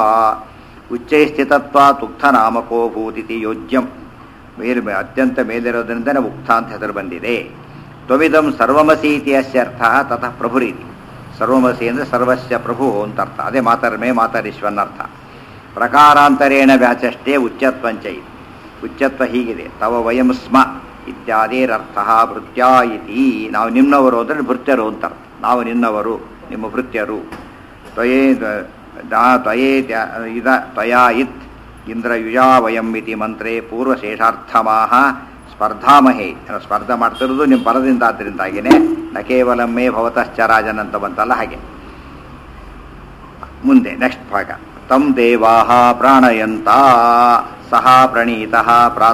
ಉಚ್ಚೈ ಸ್ಥಿತತ್ವಾತ್ ಉಕ್ತ ನಾಮಕೋ ಭೂತಿತಿ ಯೋಜ್ಯಂ ಮೇಲ್ ಅತ್ಯಂತ ಮೇಲಿರೋದ್ರಿಂದ ಉಕ್ತ ಅಂತ ಹೆಸರು ಬಂದಿದೆ ತ್ವವಿದಂ ಸರ್ವಮಸೀತಿ ಅಸ್ಯರ್ಥ ತತಃ ಪ್ರಭುರೀತಿ ಸರ್ವಮಸಿ ಅಂದರೆ ಸರ್ವಸ್ಯ ಪ್ರಭು ಅಂತ ಅರ್ಥ ಅದೇ ಮಾತರ್ಮೇ ಮಾತರಿಶ್ವನ್ ಅರ್ಥ ಪ್ರಕಾರಾಂತರೇಣ ವ್ಯಾಚಷ್ಟೇ ಉಚ್ಚತ್ವಂಚ ಇದೆ ಉಚ್ಚತ್ವ ಹೀಗಿದೆ ತವ ವಯಂ ಸ್ಮ ಇತ್ಯಾದಿರರ್ಥ ಭೃತ್ಯ ಇತಿ ನಾವು ನಿಮ್ಮನವರು ಅಂದರೆ ಭೃತ್ಯರು ಅಂತ ಅರ್ಥ ನಾವು ನಿನ್ನವರು ನಿಮ್ಮ ಭೃತ್ಯರು ತ್ವಯೇ ದಾ- ತ್ವಯೇ ತ್ಯ- ಇದ ತ್ವಯಾ ಇತ್ ಇಂದ್ರ ಯುಜಾ ವಯಂ ಇತಿ ಮಂತ್ರೇ ಪೂರ್ವಶೇಷಾರ್ಥಮಾಹ ಸ್ಪರ್ಧಾಮಹೇ ಏನೋ ಸ್ಪರ್ಧೆ ಮಾಡ್ತಿರೋದು ನಿಮ್ಮ ಪರದಿಂದ ಆದ್ದರಿಂದಾಗಿನೇ ನ ಕೇವಲ ಮೇ ಭವತಶ್ಚ ರಾಜನ್ ಅಂತ ಬಂತಲ್ಲ ಹಾಗೆ ಮುಂದೆ ನೆಕ್ಸ್ಟ್ ಭಾಗ ತಂ ದೇವಾಹ ಪ್ರಾಣಯಂತ ಸಹ ಪ್ರಣೀತಃ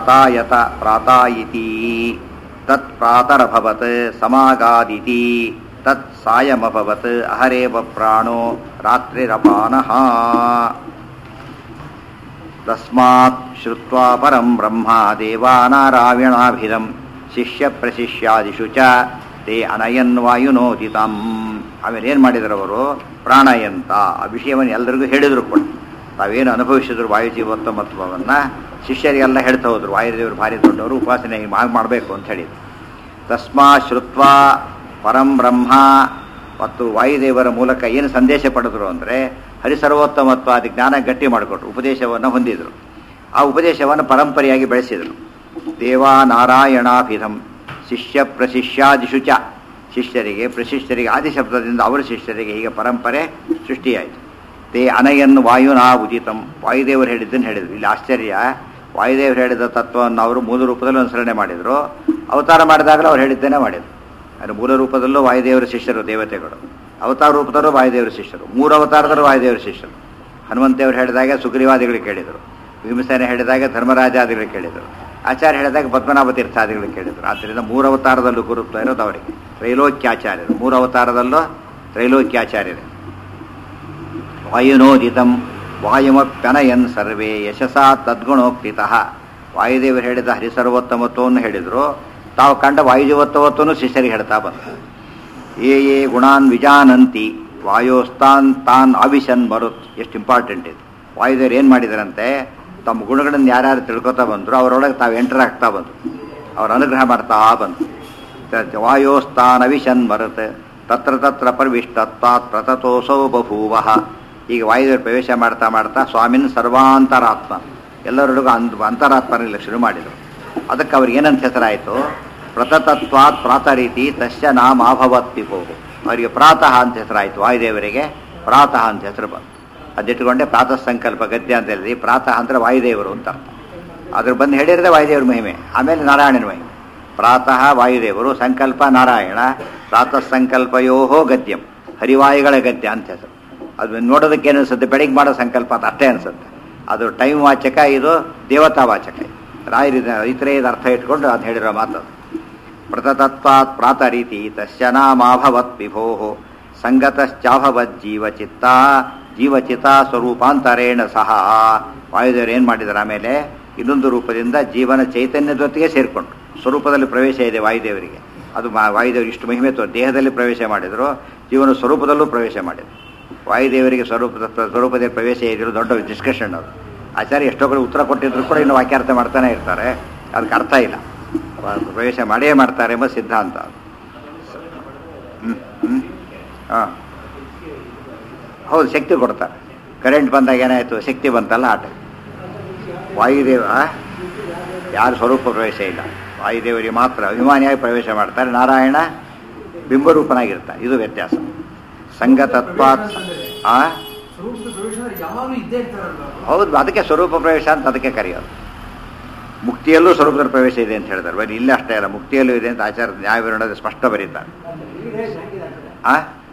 ಪ್ರಾತಾಯತ ಪ್ರಾತಾಯಿತಿ ತತ್ ಪ್ರಾತರಭವತ್ ಸಮಾಗಾದಿತಿ ತತ್ ಸಾಯಮಭವತ್ ಅಹರೇವ ಪ್ರಾಣೋ ರಾತ್ರಿರಪಾನಃ ತಸ್ಮಾತ್ ಶ್ರುತ್ವಾ ಪರಂ ಬ್ರಹ್ಮ ದೇವಾನಾರಾಯಣಾಭಿಧಂ ಶಿಷ್ಯ ಪ್ರಶಿಷ್ಯಾದಿಷು ಚ ತೇ ಅನಯನ್ ವಾಯುನೋದಿತಂ ಆಮೇಲೆ ಏನು ಮಾಡಿದ್ರು ಅವರು ಪ್ರಾಣಯಂತ ಆ ವಿಷಯವನ್ನು ಎಲ್ಲರಿಗೂ ಹೇಳಿದ್ರು ಕೂಡ ತಾವೇನು ಅನುಭವಿಸಿದ್ರು ವಾಯುಜೀವೋತ್ತಮತ್ವವನ್ನು ಶಿಷ್ಯರಿಗೆಲ್ಲ ಹೇಳ್ತಾ ಹೋದ್ರು ವಾಯುದೇವರು ಭಾರಿ ದೊಡ್ಡವರು ಉಪಾಸನೆ ಹೀಗೆ ಮಾಡ್- ಮಾಡಬೇಕು ಅಂತ ಹೇಳಿದ್ರು ತಸ್ಮಾ ಶ್ರುತ್ವಾ ಪರಂ ಬ್ರಹ್ಮ ಮತ್ತು ವಾಯುದೇವರ ಮೂಲಕ ಏನು ಸಂದೇಶ ಪಡೆದ್ರು ಅಂದರೆ ಹರಿಸರ್ವೋತ್ತಮತ್ವಾದಿ ಜ್ಞಾನ ಗಟ್ಟಿ ಮಾಡಿಕೊಟ್ರು ಉಪದೇಶವನ್ನು ಹೊಂದಿದ್ರು ಆ ಉಪದೇಶವನ್ನು ಪರಂಪರೆಯಾಗಿ ಬೆಳೆಸಿದರು ದೇವಾ ನಾರಾಯಣಾಭಿಧಂ ಶಿಷ್ಯ ಪ್ರಶಿಷ್ಯಾದಿಶು ಚ ಶಿಷ್ಯರಿಗೆ ಪ್ರಶಿಷ್ಯರಿಗೆ ಆದಿಶಬ್ದದಿಂದ ಅವರ ಶಿಷ್ಯರಿಗೆ ಹೀಗೆ ಪರಂಪರೆ ಸೃಷ್ಟಿಯಾಯಿತು ತೇ ಅನಯನ್ನು ವಾಯುನಾ ಉದಿತಂ ವಾಯುದೇವರು ಹೇಳಿದ್ದನ್ನು ಹೇಳಿದರು ಇಲ್ಲಿ ಆಶ್ಚರ್ಯ ವಾಯುದೇವರು ಹೇಳಿದ ತತ್ವವನ್ನು ಅವರು ಮೂಲ ರೂಪದಲ್ಲಿ ಅನುಸರಣೆ ಮಾಡಿದರು ಅವತಾರ ಮಾಡಿದಾಗಲೂ ಅವ್ರು ಹೇಳಿದ್ದೇನೆ ಮಾಡಿದರು ಅದು ಮೂಲ ರೂಪದಲ್ಲೂ ವಾಯುದೇವರ ಶಿಷ್ಯರು ದೇವತೆಗಳು ಅವತಾರ ರೂಪದಲ್ಲೂ ವಾಯುದೇವರ ಶಿಷ್ಯರು ಮೂರು ಅವತಾರದಲ್ಲೂ ವಾಯುದೇವರ ಶಿಷ್ಯರು ಹನುಮಂತೇವರು ಹೇಳಿದಾಗ ಸುಗ್ರೀವಾದಿಗಳು ಕೇಳಿದರು ಭೀಮಸೇನ ಹೇಳಿದಾಗ ಧರ್ಮರಾಜಾದಿಗಳು ಕೇಳಿದರು ಆಚಾರ್ಯ ಹೇಳಿದಾಗ ಪದ್ಮನಾಭ ತೀರ್ಥಾದಿಗಳು ಕೇಳಿದರು ಆದ್ದರಿಂದ ಮೂರು ಅವತಾರದಲ್ಲೂ ಗುರುತ್ವ ಇರೋದು ಅವರಿಗೆ ತ್ರೈಲೋಕ್ಯಾಚಾರ್ಯರು ಮೂರು ಅವತಾರದಲ್ಲೂ ತ್ರೈಲೋಕ್ಯಾಚಾರ್ಯರು ವಾಯುನೋದಿತಂ ವಾಯುಮಪ್ಯನಯನ್ ಸರ್ವೇ ಯಶಸಾ ತದ್ಗುಣೋಕ್ತಿತಃ ವಾಯುದೇವರು ಹೇಳಿದ ಹರಿಸರ್ವೋತ್ತಮತ್ವವನ್ನು ಹೇಳಿದರು ತಾವು ಕಂಡ ವಾಯುಜೀವೋತ್ತಮತ್ವವನ್ನು ಶಿಷ್ಯರಿಗೆ ಹೇಳ್ತಾ ಬಂದರು ಏ ಏ ಗುಣಾನ್ ವಿಜಾನಂತಿ ವಾಯೋಸ್ತಾನ್ ತಾನ್ ಅವಿಶನ್ ಮರುತ್ ಎಷ್ಟು ಇಂಪಾರ್ಟೆಂಟ್ ಇದು ವಾಯುದೇವರು ಏನು ಮಾಡಿದಾರಂತೆ ತಮ್ಮ ಗುಣಗಳನ್ನು ಯಾರ್ಯಾರು ತಿಳ್ಕೊತಾ ಬಂದರು ಅವರೊಳಗೆ ತಾವು ಎಂಟರ್ ಆಗ್ತಾ ಬಂದರು ಅವ್ರ ಅನುಗ್ರಹ ಮಾಡ್ತಾ ಬಂದರು ತ- ವಾಯೋಸ್ತಾನ್ ಅವಿಶನ್ ಮರುತ್ ತತ್ರ ತತ್ರ ಪ್ರವಿಷ್ಟತ್ವಾತ್ ಪ್ರತತೋಸೌ ಬಭೂವಃ ಈಗ ವಾಯುದೇವರು ಪ್ರವೇಶ ಮಾಡ್ತಾ ಮಾಡ್ತಾ ಸ್ವಾಮಿನ್ ಸರ್ವಾಂತರಾತ್ಮ ಎಲ್ಲರೊಳಗೂ ಅಂತ್ ಅಂತರಾತ್ಮನಲ್ಲಿ ಶುರು ಮಾಡಿದರು ಅದಕ್ಕೆ ಅವ್ರಿಗೆ ಏನಂತ ಹೆಸರಾಯಿತು ಪ್ರತತತ್ವಾತ್ ಪ್ರಾತರೀತಿ ತಸ್ಯ ನಾಮ ಅಭವತ್ ಪಿಪೋಹು ಅವರಿಗೆ ಪ್ರಾತಃ ಅಂತ ಹೆಸರಾಯಿತು ವಾಯುದೇವರಿಗೆ ಪ್ರಾತಃ ಅಂತ ಹೆಸರು ಬಂತು ಅದಿಟ್ಟುಕೊಂಡೆ ಪ್ರಾತಃ ಸಂಕಲ್ಪ ಗದ್ಯ ಅಂತ ಹೇಳಿದ್ರಿ ಪ್ರಾತಃ ಅಂದರೆ ವಾಯುದೇವರು ಅಂತ ಅರ್ಥ ಅದ್ರ ಬಂದು ಹೇಳಿದ್ರೆ ವಾಯುದೇವ್ರ ಮಹಿಮೆ ಆಮೇಲೆ ನಾರಾಯಣನ ಮಹಿಮೆ ಪ್ರಾತಃ ವಾಯುದೇವರು ಸಂಕಲ್ಪ ನಾರಾಯಣ ಪ್ರಾತಃ ಸಂಕಲ್ಪಯೋಹೋ ಗದ್ಯಂ ಹರಿವಾಯುಗಳ ಗದ್ಯ ಅಂತ ಹೆಸರು ಅದು ನೋಡೋದಕ್ಕೆ ಏನು ಅನ್ಸುತ್ತೆ ಬೆಳಿಗ್ಗೆ ಮಾಡೋ ಸಂಕಲ್ಪ ಅಂತ ಅಷ್ಟೇ ಅನ್ಸುತ್ತೆ ಅದು ಟೈಮ್ ವಾಚಕ ಇದು ದೇವತಾ ವಾಚಕ ರಾಯರಿದ ಇತರೆ ಇದು ಅರ್ಥ ಇಟ್ಕೊಂಡು ಅದು ಹೇಳಿರೋ ಮಾತು ಪ್ರತತತ್ವಾತ್ ಪ್ರಾತರೀತಿ ತಸ್ಯ ನಾಮಾಭವತ್ ವಿಭೋ ಸಂಗತಶ್ಚಾಭವತ್ ಜೀವಚಿತ್ತ ಜೀವಚಿತ ಸ್ವರೂಪಾಂತರೇಣ ಸಹ ವಾಯುದೇವರು ಏನು ಮಾಡಿದ್ದಾರೆ ಆಮೇಲೆ ಇನ್ನೊಂದು ರೂಪದಿಂದ ಜೀವನ ಚೈತನ್ಯದೊತ್ತಿಗೆ ಸೇರಿಕೊಂಡು ಸ್ವರೂಪದಲ್ಲಿ ಪ್ರವೇಶ ಇದೆ ವಾಯುದೇವರಿಗೆ ಅದು ಮಾ- ವಾಯುದೇವರು ಇಷ್ಟು ಮಹಿಮೆ ತೋ ದೇಹದಲ್ಲಿ ಪ್ರವೇಶ ಮಾಡಿದರು ಜೀವನ ಸ್ವರೂಪದಲ್ಲೂ ಪ್ರವೇಶ ಮಾಡಿದರು ವಾಯುದೇವರಿಗೆ ಸ್ವರೂಪದ ಸ್ವರೂಪದಲ್ಲಿ ಪ್ರವೇಶ ಇದಿರೋ ದೊಡ್ಡ ಡಿಸ್ಕಷನ್ ಅದು ಆಚಾರ್ಯ ಎಷ್ಟೋ ಕಡೆ ಉತ್ತರ ಕೊಟ್ಟಿದ್ರು ಕೂಡ ಇನ್ನು ವಾಕ್ಯಾರ್ಥ ಮಾಡ್ತಾನೆ ಇರ್ತಾರೆ ಅದಕ್ಕೆ ಅರ್ಥ ಇಲ್ಲ ವ- ಪ್ರವೇಶ ಮಾಡೇ ಮಾಡ್ತಾರೆ ಎಂಬ ಸಿದ್ಧಾಂತ ಅದು ಹ್ಞೂ ಹ್ಞೂ ಹಾಂ ಹೌದು ಶಕ್ತಿ ಕೊಡ್ತಾರೆ ಕರೆಂಟ್ ಬಂದಾಗ ಏನಾಯಿತು ಶಕ್ತಿ ಬಂತಲ್ಲ ಆಟ ವಾಯುದೇವ ಯಾರು ಸ್ವರೂಪ ಪ್ರವೇಶ ಇಲ್ಲ ವಾಯುದೇವರಿಗೆ ಮಾತ್ರ ಅಭಿಮಾನಿಯಾಗಿ ಪ್ರವೇಶ ಮಾಡ್ತಾರೆ ನಾರಾಯಣ ಬಿಂಬರೂಪನಾಗಿರ್ತಾನೆ ಇದು ವ್ಯತ್ಯಾಸ ಸಂಗತತ್ವಾತ್ ಆ ಸ್ವರೂಪದ ಪ್ರವೇಶ ಯಾವಾಗಲೂ ಇದ್ದೇ ಇರ್ತಾರಲ್ಲ ಅವರು. ಹೌದು ಅದಕ್ಕೆ ಸ್ವರೂಪ ಪ್ರವೇಶ ಅಂತ ಅದಕ್ಕೆ ಕರೆಯೋದು ಮುಕ್ತಿಯಲ್ಲೂ ಸ್ವರೂಪದ ಪ್ರವೇಶ ಇದೆ ಅಂತ ಹೇಳ್ತಾರೆ ಬರೀ ಇಲ್ಲ ಅಷ್ಟೇ ಅಲ್ಲ ಮುಕ್ತಿಯಲ್ಲೂ ಇದೆ ಅಂತ ಆಚಾರ ನ್ಯಾಯವಿರಣದ ಸ್ಪಷ್ಟ ಬರೀತಾರೆ ಆ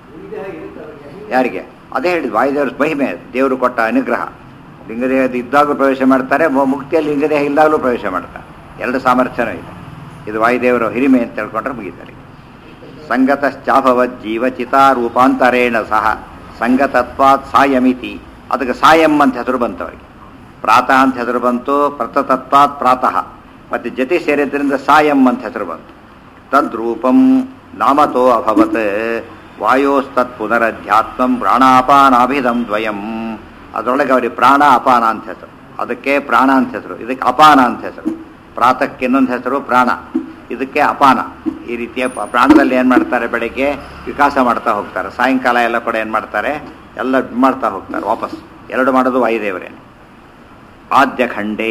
ಯಾರಿಗೆ ಅದೇ ಹೇಳಿದ್ ವಾಯುದೇವ್ರ ಮಹಿಮೆ ದೇವರು ಕೊಟ್ಟ ಅನುಗ್ರಹ ಲಿಂಗದೇಹದ ಇದ್ದಾಗಲೂ ಪ್ರವೇಶ ಮಾಡ್ತಾರೆ ಮು- ಮುಕ್ತಿಯಲ್ಲಿ ಲಿಂಗದೇಹ ಇದ್ದಾಗಲೂ ಪ್ರವೇಶ ಮಾಡ್ತಾರೆ ಎರಡು ಸಾಮರ್ಥ್ಯನೂ ಇದೆ ಇದು ವಾಯುದೇವರ ಹಿರಿಮೆ ಅಂತ ಹೇಳ್ಕೊಂಡ್ರೆ ಮುಗಿತಾರೆ ಸಂಗತಶ್ಚಾಭವತ್ ಜೀವಚಿತ ರೂಪಾಂತರೇಣ ಸಹ ಸಂಗತತ್ವಾತ್ ಸಾಯಮಿತಿ ಅದಕ್ಕೆ ಸಾಯಂ ಅಂತ ಹೆಸರು ಬಂತು ಅವರಿಗೆ ಪ್ರಾತಃ ಅಂತ ಹೆಸರು ಬಂತು ಪ್ರತತತ್ವಾತ್ ಪ್ರಾತಃ ಮತ್ತು ಜೊತೆ ಸೇರಿದ್ರಿಂದ ಸಾಯಂ ಅಂತ ಹೆಸರು ಬಂತು ತದ್ರೂಪಂ ನಾಮತೋ ಅಭವತ್ ವಾಯೋಸ್ತತ್ ಪುನರಧ್ಯಾತ್ಮಂ ಪ್ರಾಣಾಪಾನಾಭಿಧಂ ದ್ವಯಂ ಅದರೊಳಗೆ ಅವರಿಗೆ ಪ್ರಾಣ ಅಪಾನ ಅಂತ ಹೆಸರು ಅದಕ್ಕೆ ಪ್ರಾಣ ಅಂತ ಹೆಸರು ಇದಕ್ಕೆ ಅಪಾನ ಅಂತ ಹೆಸರು ಪ್ರಾತಕ್ಕೆ ಇನ್ನೊಂದು ಹೆಸರು ಪ್ರಾಣ ಇದಕ್ಕೆ ಅಪಾನ ಈ ರೀತಿಯ ಪ- ಪ್ರಾಣದಲ್ಲಿ ಏನು ಮಾಡ್ತಾರೆ ಬೆಳಗ್ಗೆ ವಿಕಾಸ ಮಾಡ್ತಾ ಹೋಗ್ತಾರೆ ಸಾಯಂಕಾಲ ಎಲ್ಲ ಕೂಡ ಏನು ಮಾಡ್ತಾರೆ ಎಲ್ಲ ಇದ್ ಮಾಡ್ತಾ ಹೋಗ್ತಾರೆ ವಾಪಸ್ ಎರಡು ಮಾಡೋದು ವಾಯುದೇವರೇನೆ ಆದ್ಯಖಂಡೇ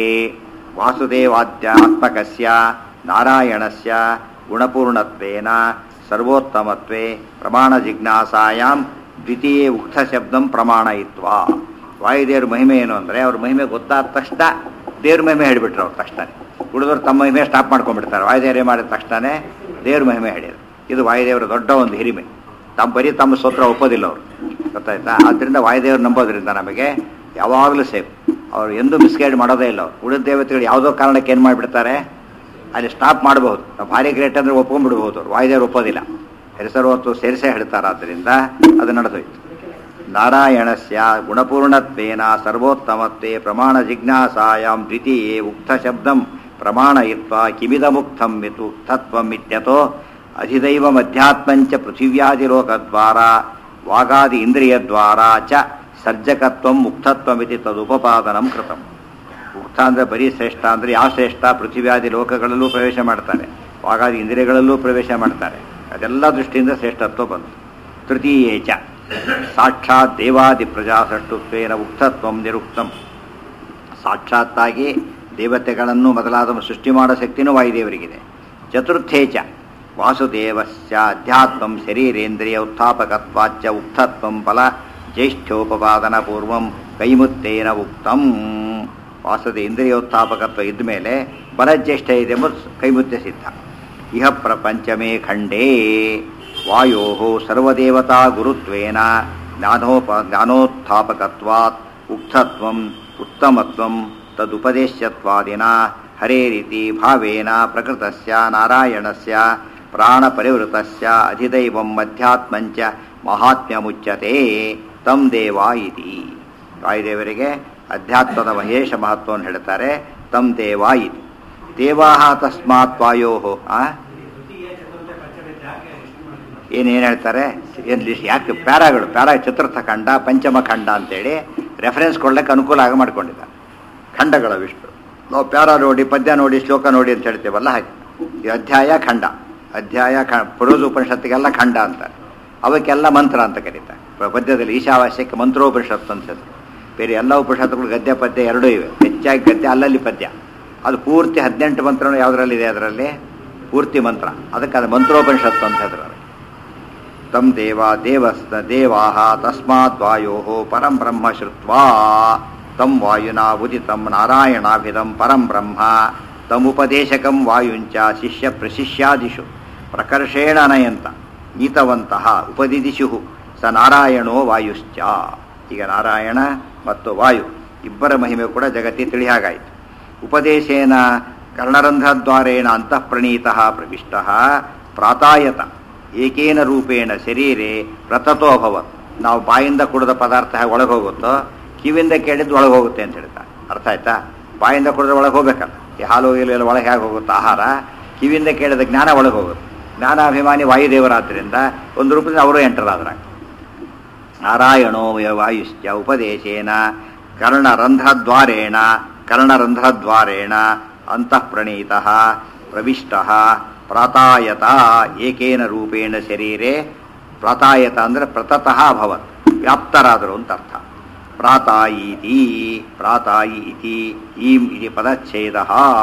ವಾಸುದೇವಾದ್ಯಾತ್ಮಕಸ್ಯ ನಾರಾಯಣಸ್ಯ ಗುಣಪೂರ್ಣತ್ವೇನ ಸರ್ವೋತ್ತಮತ್ವೇ ಪ್ರಮಾಣ ಜಿಜ್ಞಾಸಾಯಾಮ್ ದ್ವಿತೀಯ ಉಕ್ತ ಶಬ್ದಂ ಪ್ರಮಾಣಯಿತ್ವ ವಾಯುದೇವ್ರ ಮಹಿಮೆ ಏನು ಅಂದರೆ ಅವ್ರ ಮಹಿಮೆ ಗೊತ್ತಾದ ತಕ್ಷಣ ದೇವ್ರ ಮಹಿಮೆ ಹೇಳಿಬಿಟ್ರು ಅವ್ರು ತಕ್ಷಣ ಉಳಿದವ್ರು ತಮ್ಮ ಮಹಿಮೆ ಸ್ಟಾಪ್ ಮಾಡ್ಕೊಂಡ್ಬಿಡ್ತಾರೆ ವಾಯುದೇವ್ರೆ ಮಾಡಿದ ತಕ್ಷಣ ದೇವ್ರ ಮಹಿಮೆ ಹೇಳಿದ್ರು ಇದು ವಾಯುದೇವರ ದೊಡ್ಡ ಒಂದು ಹಿರಿಮೆ ತಮ್ಮ ಬರೀ ತಮ್ಮ ಸ್ತೋತ್ರ ಒಪ್ಪೋದಿಲ್ಲ ಅವರು ಗೊತ್ತಾಯ್ತಾ ಆದ್ದರಿಂದ ವಾಯುದೇವರು ನಂಬೋದ್ರಿಂದ ನಮಗೆ ಯಾವಾಗಲೂ ಸೇಫ್ ಅವ್ರು ಎಂದೂ ಮಿಸ್ಗೈಡ್ ಮಾಡೋದೇ ಇಲ್ಲ ಅವ್ರು ಉಳಿದ ದೇವತೆಗಳು ಯಾವುದೋ ಕಾರಣಕ್ಕೆ ಏನು ಮಾಡಿಬಿಡ್ತಾರೆ ಅಲ್ಲಿ ಸ್ಟಾಪ್ ಮಾಡಬಹುದು ನಾವು ಭಾರಿ ಗ್ರೇಟ್ ಅಂದರೆ ಒಪ್ಕೊಂಡ್ಬಿಡ್ಬೋದು ಅವ್ರು ವಾಯುದೇವರು ಒಪ್ಪೋದಿಲ್ಲ ಹೆಸರು ಹೊತ್ತು ಸೇರಿಸೇ ಹೇಳ್ತಾರಾದ್ದರಿಂದ ಅದು ನಡೆದೋಯ್ತು ನಾರಾಯಣಸ್ಯ ಗುಣಪೂರ್ಣತ್ವೇನ ಸರ್ವೋತ್ತಮತ್ವೇ ಪ್ರಮಾಣ ಜಿಜ್ಞಾಸಾಯಾಂ ದ್ವಿತೀಯೇ ಉಕ್ತ ಶಬ್ದಂ ಪ್ರಮಾಣಯಿತ್ವ ಕಿಮಿದಮುಕ್ತಂ ಮಿತು ಉಕ್ತತ್ವಂ ಇತ್ಯತೋ ಅಧಿದೈವಮಧ್ಯಾತ್ಮಂಚ ಪೃಥಿವ್ಯಾದಿಲೋಕದ್ವಾರ ವಾಗಾದಿ ಇಂದ್ರಿಯದ್ವಾರ ಚ ಸರ್ಜಕತ್ವಂ ಮುಕ್ತತ್ವಮಿತಿ ತದುಪಪಾದನಂ ಕೃತಂ ಮುಕ್ತ ಅಂದರೆ ಬರೀ ಶ್ರೇಷ್ಠ ಅಂದರೆ ಯಾವ ಶ್ರೇಷ್ಠ ಪೃಥ್ವ್ಯಾದಿ ಲೋಕಗಳಲ್ಲೂ ಪ್ರವೇಶ ಮಾಡ್ತಾರೆ ವಾಗಾದಿ ಇಂದ್ರಿಯಗಳಲ್ಲೂ ಪ್ರವೇಶ ಮಾಡ್ತಾರೆ ಅದೆಲ್ಲ ದೃಷ್ಟಿಯಿಂದ ಶ್ರೇಷ್ಠತ್ವ ಬಂತು ತೃತೀಯೇ ಚ ಸಾಕ್ಷಾತ್ ದೇವಾದಿ ಪ್ರಜಾಸಷ್ಟುತ್ವೇನ ಉಕ್ತತ್ವಂ ನಿರುಕ್ತಂ ಸಾಕ್ಷಾತ್ತಾಗಿ ದೇವತೆಗಳನ್ನು ಮೊದಲಾದ ಸೃಷ್ಟಿ ಮಾಡೋ ಶಕ್ತಿನೂ ವಾಯುದೇವರಿಗಿದೆ ಚತುರ್ಥೇ ಚ ವಾಸುದೇವಸ್ಯ ಅಧ್ಯಾತ್ಮಂ ಶರೀರೇಂದ್ರಿಯ ಉತ್ಥಾಪಕತ್ವಾಚ್ಚ ಉಕ್ತತ್ವಂ ಫಲ ಜ್ಯೇಷ್ಠೋಪಪಾದನ ಪೂರ್ವಂ ಕೈಮುತ್ತೇನ ಉಕ್ತಂ ವಾಸದ ಇಂದ್ರಿಯೋತ್ಥಾಪಕತ್ವ ಇದ್ದ ಮೇಲೆ ಬಲಜ್ಯೇಷ್ಠ ಇದೆ ಎಂಬುದು ಕೈಮುತ್ತೆ ಸಿದ್ಧ ಇಹ ಪ್ರಪಂಚಮೇ ಖಂಡೇ ವಾಯೋ ಸರ್ವದೇವತಾ ಗುರುತ್ವೇನ ಜ್ಞಾನೋಪ ಜ್ಞಾನೋತ್ಥಾಪಕತ್ವಾತ್ ಉಕ್ತತ್ವಂ ಉತ್ತಮತ್ವಂ ತದುಪದೇಶ್ಯತ್ವಾದಿನ ಹರೇರಿತಿ ಭಾವೇನ ಪ್ರಕೃತಸ್ಯ ನಾರಾಯಣಸ್ಯ ಪ್ರಾಣಪರಿವೃತಸ್ಯ ಅಧಿದೈವಂ ಅಧ್ಯಾತ್ಮಂಚ ಮಹಾತ್ಮ್ಯಮುಚ್ಯತೆ ತಂ ದೇವ ಇತಿ ವಾಯುದೇವರಿಗೆ ಅಧ್ಯಾತ್ಮದ ಮಹೇಶ ಮಹತ್ವವನ್ನು ಹೇಳ್ತಾರೆ ತಂ ದೇವ ಇತಿ ದೇವಾಹ ತಸ್ಮಾತ್ ವಾಯೋ ಆ ಏನೇನು ಹೇಳ್ತಾರೆ ಏನು ಲಿಸ್ಟ್ ಯಾಕೆ ಪ್ಯಾರಾಗಳು ಪ್ಯಾರಾ ಚತುರ್ಥ ಖಂಡ ಪಂಚಮ ಖಂಡ ಅಂತೇಳಿ ರೆಫರೆನ್ಸ್ ಕೊಡ್ಲಿಕ್ಕೆ ಅನುಕೂಲ ಆಗ ಮಾಡ್ಕೊಂಡಿದ್ದಾರೆ ಖಂಡಗಳ ವಿಷ್ಣು ನಾವು ಪ್ಯಾರಾ ನೋಡಿ ಪದ್ಯ ನೋಡಿ ಶ್ಲೋಕ ನೋಡಿ ಅಂತ ಹೇಳ್ತೇವಲ್ಲ ಹಾಗೆ ಈ ಅಧ್ಯಾಯ ಖಂಡ ಅಧ್ಯಾಯ ಖ ಪುರೋಜ ಉಪನಿಷತ್ತಿಗೆಲ್ಲ ಖಂಡ ಅಂತಾರೆ ಅವಕ್ಕೆಲ್ಲ ಮಂತ್ರ ಅಂತ ಕರೀತಾರೆ ಪ- ಪದ್ಯದಲ್ಲಿ ಈಶಾವಾಸ್ಯಕ್ಕೆ ಮಂತ್ರೋಪನಿಷತ್ತು ಅಂತ ಹೆಸರು ಬೇರೆ ಎಲ್ಲ ಉಪನಿಷತ್ತುಗಳು ಗದ್ಯ ಪದ್ಯ ಎರಡೂ ಇವೆ ಹೆಚ್ಚಾಗಿ ಗದ್ಯ ಅಲ್ಲಲ್ಲಿ ಪದ್ಯ ಅದು ಪೂರ್ತಿ ಹದಿನೆಂಟು ಮಂತ್ರನೂ ಯಾವುದರಲ್ಲಿದೆ ಅದರಲ್ಲಿ ಪೂರ್ತಿ ಮಂತ್ರ ಅದಕ್ಕೆ ಅದು ಮಂತ್ರೋಪನಿಷತ್ತು ಅಂತ ಹೆಸರು ಅದಕ್ಕೆ ತಂ ದೇವ ದೇವಸ್ತ ದೇವಾಹ ತಸ್ಮಾತ್ ವಾಯೋ ಪರಂ ಬ್ರಹ್ಮ ಶ್ರುತ್ವಾ ತಂ ವಾಯುನಾ ಉದಿತಂ ನಾರಾಯಣಾಭಿದಂ ಪರಂ ಬ್ರಹ್ಮ ತಮುಪದೇಶಕಂ ವಾಯುಂಚ ಶಿಷ್ಯ ಪ್ರಶಿಷ್ಯಾದಿಷು ಪ್ರಕರ್ಷೇಣ ನಯಂತ ನೀತವಂತಹ ಉಪದಿದಿಶು ಸ ನಾರಾಯಣೋ ವಾಯುಶ್ಚ ಈಗ ನಾರಾಯಣ ಮತ್ತು ವಾಯು ಇಬ್ಬರ ಮಹಿಮೆ ಕೂಡ ಜಗತ್ತಿ ತಿಳಿಯಾಗಾಯಿತು ಉಪದೇಶೇನ ಕರ್ಣರಂಧ್ರದ್ವಾರೇಣ ಅಂತಃಪ್ರಣೀತ ಪ್ರವಿಷ್ಟ ಪ್ರಾತಾಯತ ಏಕೇನ ರೂಪೇಣ ಶರೀರೆ ವ್ರತತೋ ಅಭವತ್ ನಾವು ಬಾಯಿಂದ ಕುಡಿದ ಪದಾರ್ಥ ಹೇಗೆ ಒಳಗೆ ಹೋಗುತ್ತೋ ಕಿವಿಯಿಂದ ಕೇಳಿದ್ದು ಒಳಗೆ ಹೋಗುತ್ತೆ ಅಂತ ಹೇಳ್ತಾರೆ ಅರ್ಥ ಆಯ್ತಾ ಬಾಯಿಂದ ಕುಡಿದ್ರೆ ಒಳಗೆ ಹೋಗ್ಬೇಕಲ್ಲ ಈ ಹಾಲು ಗೀಲು ಎಲ್ಲ ಒಳಗೆ ಹೇಗೆ ಹೋಗುತ್ತೋ ಆಹಾರ ಕಿವಿಯಿಂದ ಕೇಳಿದ ಜ್ಞಾನ ಒಳಗೆ ಹೋಗುತ್ತೆ ಜ್ಞಾನಾಭಿಮಾನಿ ವಾಯುದೇವರಾದ್ರಿಂದ ಒಂದು ರೂಪದಿಂದ ಅವರು ಎಂಟರ್ ಆದ್ರಾಗ ನಾರಾಯಣೋ ವಾಯುಶ್ಚ ಉಪದೇಶೇನ ಕರ್ಣರಂಧ್ರದ್ವಾರೇಣ ಕರ್ಣರಂಧ್ರದ್ವಾರೇಣ ಅಂತಃಪ್ರಣೀತ ಪ್ರವಿಷ್ಟ ಪ್ರಾತಾಯತ ಏಕೇನ ರೂಪೇಣ ಶರೀರೆ ಪ್ರಾತಾಯತ ಅಂದರೆ ಪ್ರತತಃ ಅಭವತ್ ವ್ಯಾಪ್ತರಾದರು ಅಂತ ಅರ್ಥ ಪ್ರಾತಾಯೀತಿ ಪ್ರಾತಾಯಿ ಇತಿ ಈಂ ಇತಿ ಪದಚ್ಛೇದ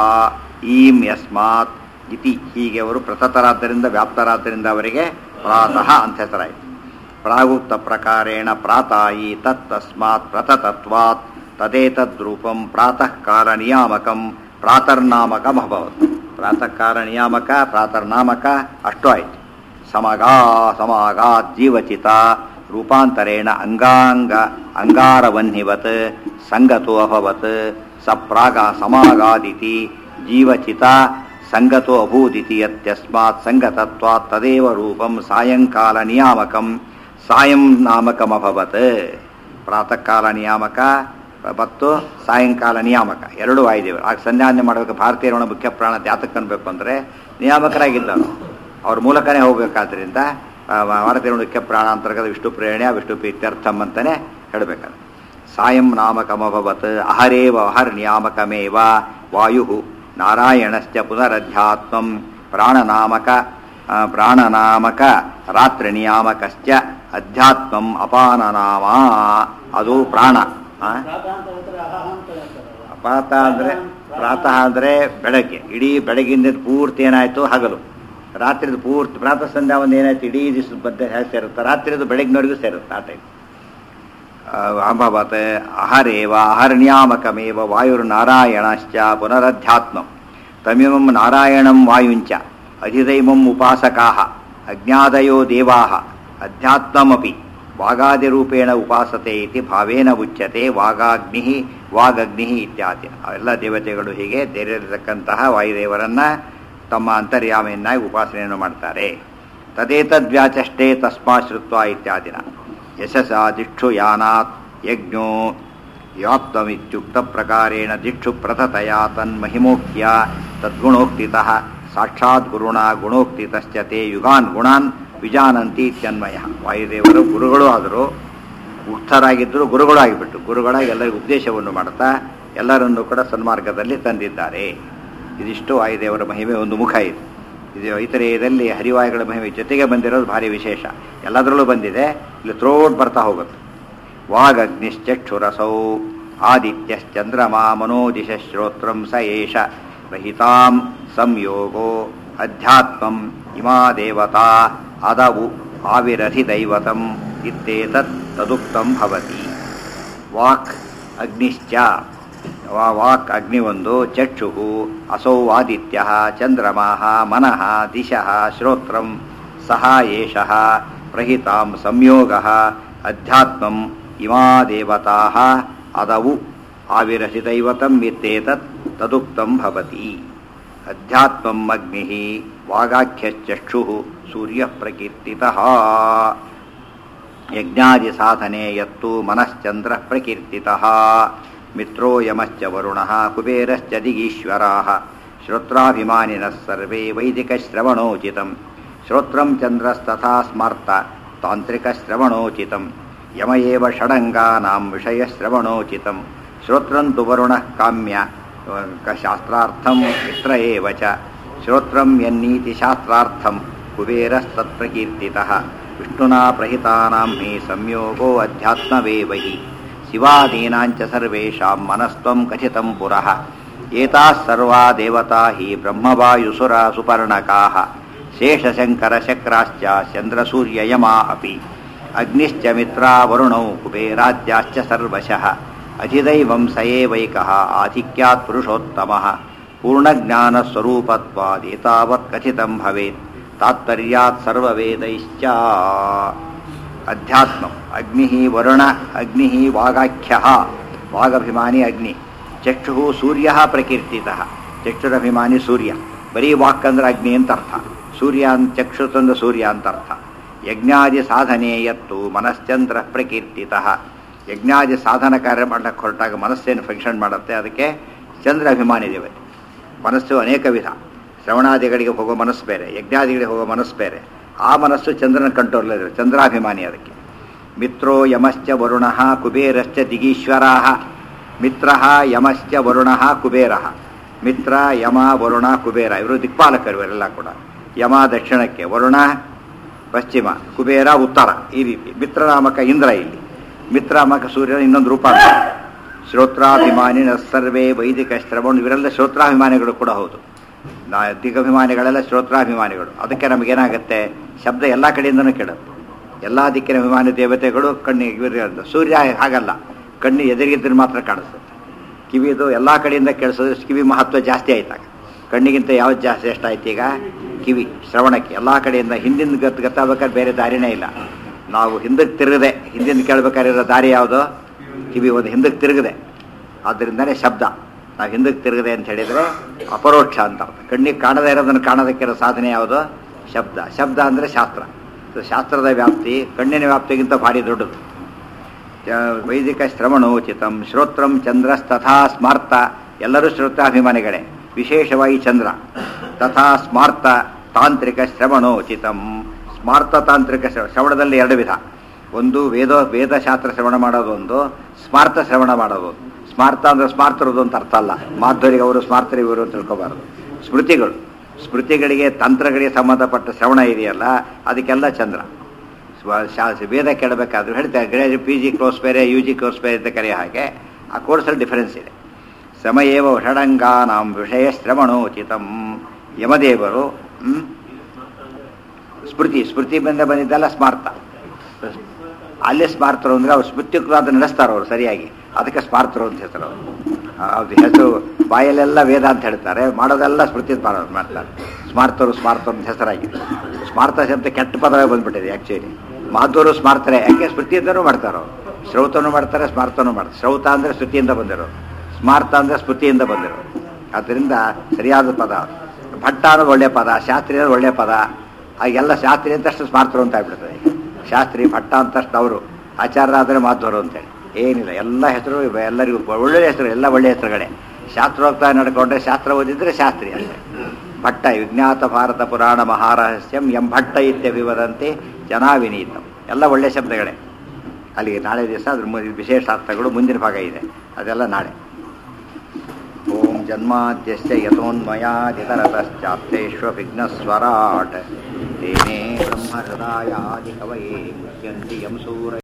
ಈಂ ಯಸ್ಮಾತ್ ಇತಿ ಹೀಗೆ ಅವರು ಪ್ರತತರಾದ್ದರಿಂದ ವ್ಯಾಪ್ತರಾದ್ದರಿಂದ ಅವರಿಗೆ ಪ್ರಾತಃ ಅಂತ ಹೆಸರಾಯಿತು ಪ್ರಾಗುಕ್ತ ಪ್ರಕಾರೇಣ ಪ್ರಾತಾಯಿ ತತ್ತಸ್ಮಾತ್ ಪ್ರತತತ್ವಾತ್ ತದೇತದ್ರೂಪಂ ಪ್ರಾತಃ ಕಾಲ ನಿಯಾಮಕಂ ಪ್ರಾತರ್ನಾಮಕಮಭವತ್ ಪ್ರಾತಃ ಕಾಲ ನಿಯಾಮಕ ಪ್ರಾತರ್ನಾಮಕ ಅಷ್ಟು ಆಯಿತು ಸಮಗಾ ಸಮಾಗಾತ್ ಜೀವಚಿತ ರೂಪಾಂತರೇಣ ಅಂಗಾಂಗ ಅಂಗಾರವನ್ನಿವತ್ ಸಂಗತೋ ಅಭವತ್ ಸ ಪ್ರಾಗ ಸಮಾಗಾದಿತಿ ಜೀವಚಿತ ಸಂಗತೋ ಅಭೂದಿತಿ ಯತ್ಯಸ್ಮಾತ್ ಸಂಗತತ್ವಾತ್ ತದೇವ ರೂಪಂ ಸಾಯಂಕಾಲ ನಿಯಾಮಕಂ ಸಾಯಂ ನಾಮಕಮಭವತ್ ಪ್ರಾತಃ ಕಾಲ ನಿಯಾಮಕ ಮತ್ತು ಸಾಯಂಕಾಲ ನಿಯಾಮಕ ಎರಡೂ ವಾಯುದೇವರು ಆಗ ಸಂಧ್ಯಾನ್ಯ ಮಾಡಬೇಕು ಭಾರತೀಯರಣ ಮುಖ್ಯ ಪ್ರಾಣ ಜಾತಕ ಅನ್ಬೇಕು ಅಂದರೆ ನಿಯಾಮಕರಾಗಿದ್ದರು ಅವ್ರ ಮೂಲಕನೇ ಹೋಗ್ಬೇಕಾದ್ರಿಂದ ಭಾರತೀಯ ಮುಖ್ಯ ಪ್ರಾಣ ಅಂತರ್ಗತ ವಿಷ್ಣು ಪ್ರೇರಣೆ ವಿಷ್ಣು ಪ್ರೀತ್ಯರ್ಥಂ ಅಂತಾನೆ ಹೇಳಬೇಕಾದ್ರೆ ಸಾಯಂ ನಾಮಕಮಭವತ್ ಅಹರೇವ ಅಹರ್ ನಿಯಾಮಕಮೇವ ವಾಯು ನಾರಾಯಣಶ್ಚ ಪುನರಧ್ಯಾತ್ಮಂ ಪ್ರಾಣನಾಮಕ ಆ, ಪ್ರಾಣನಾಮಕ ರಾತ್ರಿ ನಿಯಾಮಕಶ್ಚ ಅಧ್ಯಾತ್ಮಂ ಅಪಾನನಾಮ ಅದು ಪ್ರಾಣ ಆ? ಅಪಾತ ಅಂದರೆ ಪ್ರಾತಃ ಅಂದರೆ ಬೆಳಗ್ಗೆ ಇಡೀ ಬೆಳಗಿಂದ ಪೂರ್ತಿ ಏನಾಯಿತು ಹಗಲು ರಾತ್ರಿದು ಪೂರ್ತಿ ಪ್ರಾತಃ ಸಂಧ್ಯಾ ಒಂದು ಏನಾಯ್ತು ಇಡೀ ದಿವಸದ ಬದ್ದೆ ಹೇಗೆ ಸೇರುತ್ತೆ ರಾತ್ರಿದು ಬೆಳಗ್ಗಿನವರೆಗೂ ಸೇರುತ್ತೆ ಆ ಟೈಮ್ ಅಭವತ್ ಅಹರೇವ ಅಹರ್ನಿಯಾಮಕಮೇವ ವಾಯುರ್ನಾರಾಯಣಶ್ಚ ಪುನರಧ್ಯಾತ್ಮಂ ತಮಿಮಂ ನಾರಾಯಣಂ ವಾಯುಂಚ ಅಧಿದೈವಂ ಉಪಾಸಕಾ ಅಜ್ಞಾದಯೋ ದೇವಾ ಅಧ್ಯಾತ್ಮಮಪಿ ವಾಗಾದಿರೂಪೇಣ ಉಪಾಸತೆ ಇತಿ ಭಾವೇನ ಉಚ್ಯತೆ ವಾಗಾಗ್ನಿ ವಾಗಗ್ನಿ ಇತ್ಯಾದಿ ಎಲ್ಲ ದೇವತೆಗಳು ಹೀಗೆ ಧೈರ್ಯದಕ್ಕಂತಹ ವಾಯುದೇವರನ್ನ ತಮ್ಮ ಅಂತರ್ಯಾಮಿಯನ್ನಾಗಿ ಉಪಾಸನೆಯನ್ನು ಮಾಡ್ತಾರೆ ತದೇತದ್ವ್ಯಾಚಷ್ಟೇ ತಸ್ಮಾ ಶ್ರುತ್ವ ಇತ್ಯಾದಿನ ಯಶಸಾದಿಕ್ಷು ಯಾನಾತ್ ಯಜ್ಞೋ ವ್ಯಾಪ್ತಮಿತ್ಯುಕ್ತ ಪ್ರಕಾರೇಣ ದಿಕ್ಷು ಪ್ರಥತಯ ತನ್ಮಹಿಮೋಕ್ತಿಯ ತದ್ಗುಣೋಕ್ತಿತಃ ಸಾಕ್ಷಾತ್ ಗುರುಣ ಗುಣೋಕ್ತಿತಶ್ಚ ತೇ ಯುಗಾನ್ ಗುಣಾನ್ ವಿಜಾನಂತಿ ಇತ್ಯನ್ವಯ ವಾಯುದೇವರು ಗುರುಗಳು ಆದರೂ ಮುಕ್ತರಾಗಿದ್ದರು ಗುರುಗಳು ಆಗಿಬಿಟ್ಟು ಗುರುಗಳಾಗಿ ಎಲ್ಲರಿಗೂ ಉಪದೇಶವನ್ನು ಮಾಡುತ್ತಾ ಎಲ್ಲರನ್ನೂ ಕೂಡ ಸನ್ಮಾರ್ಗದಲ್ಲಿ ತಂದಿದ್ದಾರೆ ಇದಿಷ್ಟು ವಾಯುದೇವರ ಮಹಿಮೆ ಒಂದು ಮುಖ ಇದು ಇದು ಐತರೇಯದಲ್ಲಿ ಹರಿವಾಯುಗಳ ಮಹಿಮೆ ಜೊತೆಗೆ ಬಂದಿರೋದು ಭಾರಿ ವಿಶೇಷ ಎಲ್ಲದರಲ್ಲೂ ಬಂದಿದೆ ಇಲ್ಲಿ ಥ್ರೋಟ್ ಬರ್ತಾ ಹೋಗುತ್ತೆ ವಾಗಗ್ನಿಶ್ಚಕ್ಷುರಸೌ ಆದಿತ್ಯಶ್ಚಂದ್ರಮಾ ಮನೋದಿಶ ಶ್ರೋತ್ರಂ ಸ ಏಷ ರಹಿತಾಂ ಸಂಯೋಗೋ ಅಧ್ಯಾತ್ಮಂ ಇಮಾ ದೇವತಾ ಅದವು ಆವಿರಧಿದೈವತಂ ಇತ್ಯೇತತ್ ತದುಕ್ತಂ ಭವತಿ ವಾಕ್ ಅಗ್ನಿಶ್ಚ ವಾ ವಾಕ್ ಅಗ್ನಿ ಒಂದು ಚಕ್ಷು ಅಸೌ ಆದಿತ್ಯ ಚಂದ್ರಮಾ ಮನಃ ದಿಶಃ ಶ್ರೋತ್ರಂ ಸಹ ಏಷ ಪ್ರಹಿತಾಂ ಸಂಯೋಗ ಅಧ್ಯಾತ್ಮಂ ಇಮಾ ದೇವತಾ ಅದವು ಆವಿರಸಿದೈವತಂ ಇತ್ಯೇತತ್ ತದುಕ್ತಂ ಭವತಿ ಅಧ್ಯಾತ್ಮಂ ಅಗ್ನಿ ವಾಗಾಖ್ಯಶ್ಚಕ್ಷು ಸೂರ್ಯ ಪ್ರಕೀರ್ತಿತಃ ಯಜ್ಞಾದಿ ಸಾಧನೆ ಯತ್ತು ಮನಶ್ಚಂದ್ರ ಪ್ರಕೀರ್ತಿತಃ ಮಿತ್ರೋ ಯಮಶ್ಚ ವರುಣಃ ಕುಬೇರಶ್ಚ ದಿಗೀಶ್ವರಾः ಶ್ರೋತ್ರಾಭಿಮಾನಿನಃ ಸರ್ವೇ ವೈದಿಕಶ್ರವಣೋಚಿತಂ ಶ್ರೋತ್ರಂ ಚಂದ್ರಸ್ತಥಾ ಸ್ಮಾರ್ತ ತಾಂತ್ರಿಕಶ್ರವಣೋಚಿತಂ ಯಮ ಏವ ಷಡಂಗಾನಾಂ ವಿಷಯಶ್ರವಣೋಚಿತಂ ಶ್ರೋತ್ರಂ ತು ವರುಣಃ ಕಾಮ್ಯ ಕ- ಶಾಸ್ತ್ರಾರ್ಥಂ ಮಿತ್ರ ಏವ ಚ ಶ್ರೋತ್ರಂ ಯನ್ನೀತಿ ಶಾಸ್ತ್ರಾರ್ಥಂ ಕುಬೇರಸ್ತತ್ಪ್ರಕೀರ್ತಿತಃ ವಿಷ್ಣುನಾ ಪ್ರಹಿತಾನಾಂ ಹಿ ಸಂಯೋಗೋ ಅಧ್ಯಾತ್ಮವೇವ ಹಿ ಶಿವಾದೀನಾಂಚ ಸರ್ವೇಷಾಂ ಮನಸ್ತ್ವಂ ಕಥಿತಂ ಪುರಃ ಏತಾಃ ಸರ್ವಾ ದೇವತಾ ಹಿ ಬ್ರಹ್ಮವಾಯುಸುರ ಸುಪರ್ಣಕಾಃ ಶೇಷಶಂಕರಶಕ್ರಾಶ್ಚ ಚಂದ್ರಸೂರ್ಯಯಮಾ ಅಪಿ ಅಗ್ನಿಶ್ಚ ಮಿತ್ರಾ ವರುಣೌ ಕುಬೇರಾದ್ಯಾಶ್ಚ ಸರ್ವಶಃ ಅಧಿದೈವಂ ಸ ಏವೈಕಃ ಆಧಿಕ್ಯಾತ್ ಪುರುಷೋತ್ತಮಃ ಪೂರ್ಣಜ್ಞಾನಸ್ವರೂಪತ್ವಾದೇತಾವತ್ ಕಥಿತಂ ಭವೇತ್ ತಾತ್ಪರ್ಯಾತ್ ಸರ್ವವೇದೈಶ್ಚ ಅಧ್ಯಾತ್ಮ ಅಗ್ನಿ ವರುಣ ಅಗ್ನಿ ವಾಗಾಖ್ಯ ವಾಗಭಿಮಾನಿ ಅಗ್ನಿ ಚಕ್ಷು ಸೂರ್ಯ ಪ್ರಕೀರ್ತಿತ ಚಕ್ಷುರಭಿಮಾನಿ ಸೂರ್ಯ ಬರೀ ವಾಕ್ ಅಂದ್ರೆ ಅಗ್ನಿ ಅಂತ ಅರ್ಥ ಸೂರ್ಯ ಅಂತ ಚಕ್ಷು ತಂದು ಸೂರ್ಯ ಅಂತ ಅರ್ಥ ಯಜ್ಞಾದಿ ಸಾಧನೆ ಎತ್ತು ಮನಶ್ಚಂದ್ರ ಪ್ರಕೀರ್ತಿತ ಯಜ್ಞಾದಿ ಸಾಧನ ಕಾರ್ಯ ಮಾಡಕ್ಕೆ ಹೊರಟಾಗ ಮನಸ್ಸೇನು ಫಂಕ್ಷನ್ ಮಾಡುತ್ತೆ ಅದಕ್ಕೆ ಚಂದ್ರ ಅಭಿಮಾನಿ ದೇವತೆ ಮನಸ್ಸು ಅನೇಕ ವಿಧ ಶ್ರವಣಾದಿಗಳಿಗೆ ಹೋಗೋ ಮನಸ್ಸು ಬೇರೆ ಯಜ್ಞಾದಿಗಳಿಗೆ ಹೋಗೋ ಮನಸ್ಸು ಬೇರೆ ಆ ಮನಸ್ಸು ಚಂದ್ರನ ಕಂಟ್ರೋಲ್ ಇದೆ ಚಂದ್ರಾಭಿಮಾನಿ ಅದಕ್ಕೆ ಮಿತ್ರೋ ಯಮಶ್ಚ ವರುಣ ಕುಬೇರಶ್ಚ ದಿಗೀಶ್ವರಾ ಮಿತ್ರ ಯಮಶ್ಚ ವರುಣ ಕುಬೇರ ಮಿತ್ರ ಯಮ ವರುಣ ಕುಬೇರ ಇವರು ದಿಕ್ಪಾಲಕರು ಇವರೆಲ್ಲ ಕೂಡ ಯಮ ದಕ್ಷಿಣಕ್ಕೆ ವರುಣ ಪಶ್ಚಿಮ ಕುಬೇರ ಉತ್ತರ ಈ ರೀತಿ ಮಿತ್ರನಾಮಕ ಇಂದ್ರ ಇಲ್ಲಿ ಮಿತ್ರನಾಮಕ ಸೂರ್ಯನ ಇನ್ನೊಂದು ರೂಪ ಅಂತ. ಶ್ರೋತ್ರಾಭಿಮಾನಿನ ಸರ್ವೇ ವೈದಿಕ ಶ್ರವಣ ಇವರೆಲ್ಲ ಶ್ರೋತ್ರಾಭಿಮಾನಿಗಳು ಕೂಡ ಹೌದು ನಾ ದಿಗಭಿಮಾನಿಗಳೆಲ್ಲ ಶ್ರೋತ್ರಾಭಿಮಾನಿಗಳು ಅದಕ್ಕೆ ನಮಗೇನಾಗುತ್ತೆ ಶಬ್ದ ಎಲ್ಲ ಕಡೆಯಿಂದನೂ ಕೇಳುತ್ತೆ ಎಲ್ಲ ದಿಕ್ಕಿನ ಅಭಿಮಾನಿ ದೇವತೆಗಳು ಕಣ್ಣಿಗೆ ಇವರು ಸೂರ್ಯ ಹಾಗಲ್ಲ ಕಣ್ಣು ಎದುರಿಗಿದ್ರೆ ಮಾತ್ರ ಕಾಣಿಸುತ್ತೆ ಕಿವಿದು ಎಲ್ಲ ಕಡೆಯಿಂದ ಕೇಳಿಸೋದು ಕಿವಿ ಮಹತ್ವ ಜಾಸ್ತಿ ಆಯ್ತಾಗ ಕಣ್ಣಿಗಿಂತ ಯಾವ್ದು ಜಾಸ್ತಿ ಎಷ್ಟಾಯ್ತು ಈಗ ಕಿವಿ ಶ್ರವಣಕ್ಕೆ ಎಲ್ಲ ಕಡೆಯಿಂದ ಹಿಂದಿನ ಗತ್ ಗೊತ್ತಾಗ್ಬೇಕಾದ್ರೆ ಬೇರೆ ದಾರಿನೇ ಇಲ್ಲ ನಾವು ಹಿಂದಕ್ಕೆ ತಿರುಗದೆ ಹಿಂದಿನ ಕೇಳ್ಬೇಕಾಗಿರೋ ದಾರಿ ಯಾವುದು ಕಿವಿ ಒಂದು ಹಿಂದಕ್ಕೆ ತಿರುಗದೆ ಆದ್ದರಿಂದನೇ ಶಬ್ದ ನಾವು ಹಿಂದಕ್ಕೆ ತಿರುಗದೆ ಅಂತ ಹೇಳಿದರೆ ಅಪರೋಕ್ಷ ಅಂತ ಅರ್ಥ ಕಣ್ಣಿಗೆ ಕಾಣದೇ ಇರೋದನ್ನು ಕಾಣೋದಕ್ಕಿರೋ ಸಾಧನೆ ಯಾವುದು ಶಬ್ದ ಶಬ್ದ ಅಂದರೆ ಶಾಸ್ತ್ರ ಸೊ ಶಾಸ್ತ್ರದ ವ್ಯಾಪ್ತಿ ಕಣ್ಣಿನ ವ್ಯಾಪ್ತಿಗಿಂತ ಭಾರಿ ದೊಡ್ಡದು ಚ- ವೈದಿಕ ಶ್ರವಣೋಚಿತಂ ಶ್ರೋತ್ರಂ ಚಂದ್ರಸ್ತಥಾ ಸ್ಮಾರ್ತ ಎಲ್ಲರೂ ಶ್ರೋತ್ರಾಭಿಮಾನಿಗಳೇ ವಿಶೇಷವಾಗಿ ಚಂದ್ರ ತಥಾ ಸ್ಮಾರ್ತ ತಾಂತ್ರಿಕ ಶ್ರವಣೋಚಿತಂ ಸ್ಮಾರ್ತ ತಾಂತ್ರಿಕ ಶ್ರವ- ಶ್ರವಣದಲ್ಲಿ ಎರಡು ವಿಧ ಒಂದು ವೇದ ವೇದಶಾಸ್ತ್ರ ಶ್ರವಣ ಮಾಡೋದು ಒಂದು ಸ್ಮಾರ್ತ ಶ್ರವಣ ಮಾಡೋದು ಒಂದು. ಸ್ಮಾರ್ತ ಅಂದ್ರೆ ಸ್ಮಾರ್ತರದು ಅಂತ ಅರ್ಥ ಅಲ್ಲ ಮಾಧ್ವರಿಗೆ ಅವರು ಸ್ಮಾರ್ತರು ಇವರು ಅಂತ ತಿಳ್ಕೊಬಾರದು ಸ್ಮೃತಿಗಳು ಸ್ಮೃತಿಗಳಿಗೆ ತಂತ್ರಗಳಿಗೆ ಸಂಬಂಧಪಟ್ಟ ಶ್ರವಣ ಇದೆಯಲ್ಲ ಅದಕ್ಕೆಲ್ಲ ಚಂದ್ರ ಸ್ವ- ಶಾ ವೇದ ಕೇಳಬೇಕಾದ್ರೂ ಹೇಳ್ತಾರೆ ಗ್ರೇಜ್ ಪಿ ಜಿ ಕೋರ್ಸ್ ಬೇರೆ ಯು ಜಿ ಕೋರ್ಸ್ ಬೇರೆ ಅಂತ ಕರೆಯೋ ಹಾಗೆ ಆ ಕೋರ್ಸಲ್ಲಿ ಡಿಫರೆನ್ಸ್ ಇದೆ ಸಮಯೇವ ಷಡಂಗಾನಾಂ ವಿಷಯ ಶ್ರವಣೋಚಿತಂ ಯಮದೇವರು ಹ್ಮ್? ಸ್ಮೃತಿ ಸ್ಮೃತಿ ಬಂದ ಬಂದಿದ್ದಲ್ಲ ಸ್ಮಾರ್ತ ಅಲ್ಲೇ ಸ್ಮಾರ್ತರು ಅಂದ್ರೆ ಅವ್ರು ಸ್ಮೃತಿಕೃತ ನಡೆಸ್ತಾರೆ ಅವರು ಸರಿಯಾಗಿ ಅದಕ್ಕೆ ಸ್ಮಾರ್ತರು ಅಂತ ಹೆಸರು ಅವರು ಅವ್ರ ಹೆಸರು ಬಾಯಲ್ಲೆಲ್ಲ ವೇದ ಅಂತ ಹೇಳ್ತಾರೆ ಮಾಡೋದೆಲ್ಲ ಸ್ಮೃತಿ ಮಾಡೋದು ಮಾಡ್ತಾರೆ ಸ್ಮಾರ್ತರು ಸ್ಮಾರ್ತರು ಅಂತ ಹೆಸರಾಗಿದೆ ಸ್ಮಾರ್ತ ಶಬ್ದ ಕೆಟ್ಟ ಪದವೇ ಬಂದ್ಬಿಟ್ಟಿದೆ ಆ್ಯಕ್ಚುಲಿ ಮಾಧವರು ಸ್ಮಾರ್ತರೆ ಯಾಕೆ ಸ್ಮೃತಿಯಿಂದನೂ ಮಾಡ್ತಾರೆ ಅವರು ಶ್ರೌತನೂ ಮಾಡ್ತಾರೆ ಸ್ಮಾರ್ತನೂ ಮಾಡ್ತಾರೆ ಶ್ರೌತ ಅಂದರೆ ಶ್ರುತಿಯಿಂದ ಬಂದಿರೋದು ಸ್ಮಾರ್ತ ಅಂದರೆ ಸ್ಮೃತಿಯಿಂದ ಬಂದಿರೋದು ಆದ್ದರಿಂದ ಸರಿಯಾದ ಪದ ಭಟ್ಟ ಅನ್ನೋದು ಒಳ್ಳೆಯ ಪದ ಶಾಸ್ತ್ರಿ ಅನ್ನೋದು ಒಳ್ಳೆಯ ಪದ ಆಗೆಲ್ಲ ಶಾಸ್ತ್ರಿ ಅಂತಷ್ಟು ಸ್ಮಾರ್ತರು ಅಂತ ಆಗ್ಬಿಡ್ತದೆ ಈಗ ಶಾಸ್ತ್ರಿ ಭಟ್ಟ ಅಂತಷ್ಟು ಅವರು ಆಚಾರ್ಯ ಆದರೆ ಮಾಧವರು ಅಂತೇಳಿ ಏನಿಲ್ಲ ಎಲ್ಲ ಹೆಸರು ಎಲ್ಲರಿಗೂ ಒಳ್ಳೆ ಹೆಸರು ಎಲ್ಲ ಒಳ್ಳೆ ಹೆಸರುಗಳೇ ಶಾಸ್ತ್ರೋಕ್ತ ನಡ್ಕೊಂಡ್ರೆ ಶಾಸ್ತ್ರ ಓದಿದ್ರೆ ಶಾಸ್ತ್ರಿ ಅಂತ ಭಟ್ಟ ವಿಜ್ಞಾತ ಭಾರತ ಪುರಾಣ ಮಹಾರಹಸ್ಯಂ ಎಂ ಭಟ್ಟ ಇತ್ಯಭಿವದಂತೆ ಜನಾವಿನೀತಂ ಎಲ್ಲ ಒಳ್ಳೆ ಶಬ್ದಗಳೇ ಅಲ್ಲಿಗೆ ನಾಳೆ ದಿವಸ ಅದ್ರ ಮು- ವಿಶೇಷ ಅರ್ಥಗಳು ಮುಂದಿನ ಭಾಗ ಇದೆ ಅದೆಲ್ಲ ನಾಳೆ ಓಂ ಜನ್ಮಾದ್ಯಸ್ಯ ಯಥೋನ್ಮಯಾದಿತರತಶ್ಚಾಪ್ತೇಷ್ವಭಿಘ್ನಸ್ವರಾಟ್ ತೇನೇ ಬ್ರಹ್ಮಹೃದಾಯಾದಿ ಕವಯೇ ಮುಚ್ಯಂತಿ ಯಂ ಸೂರ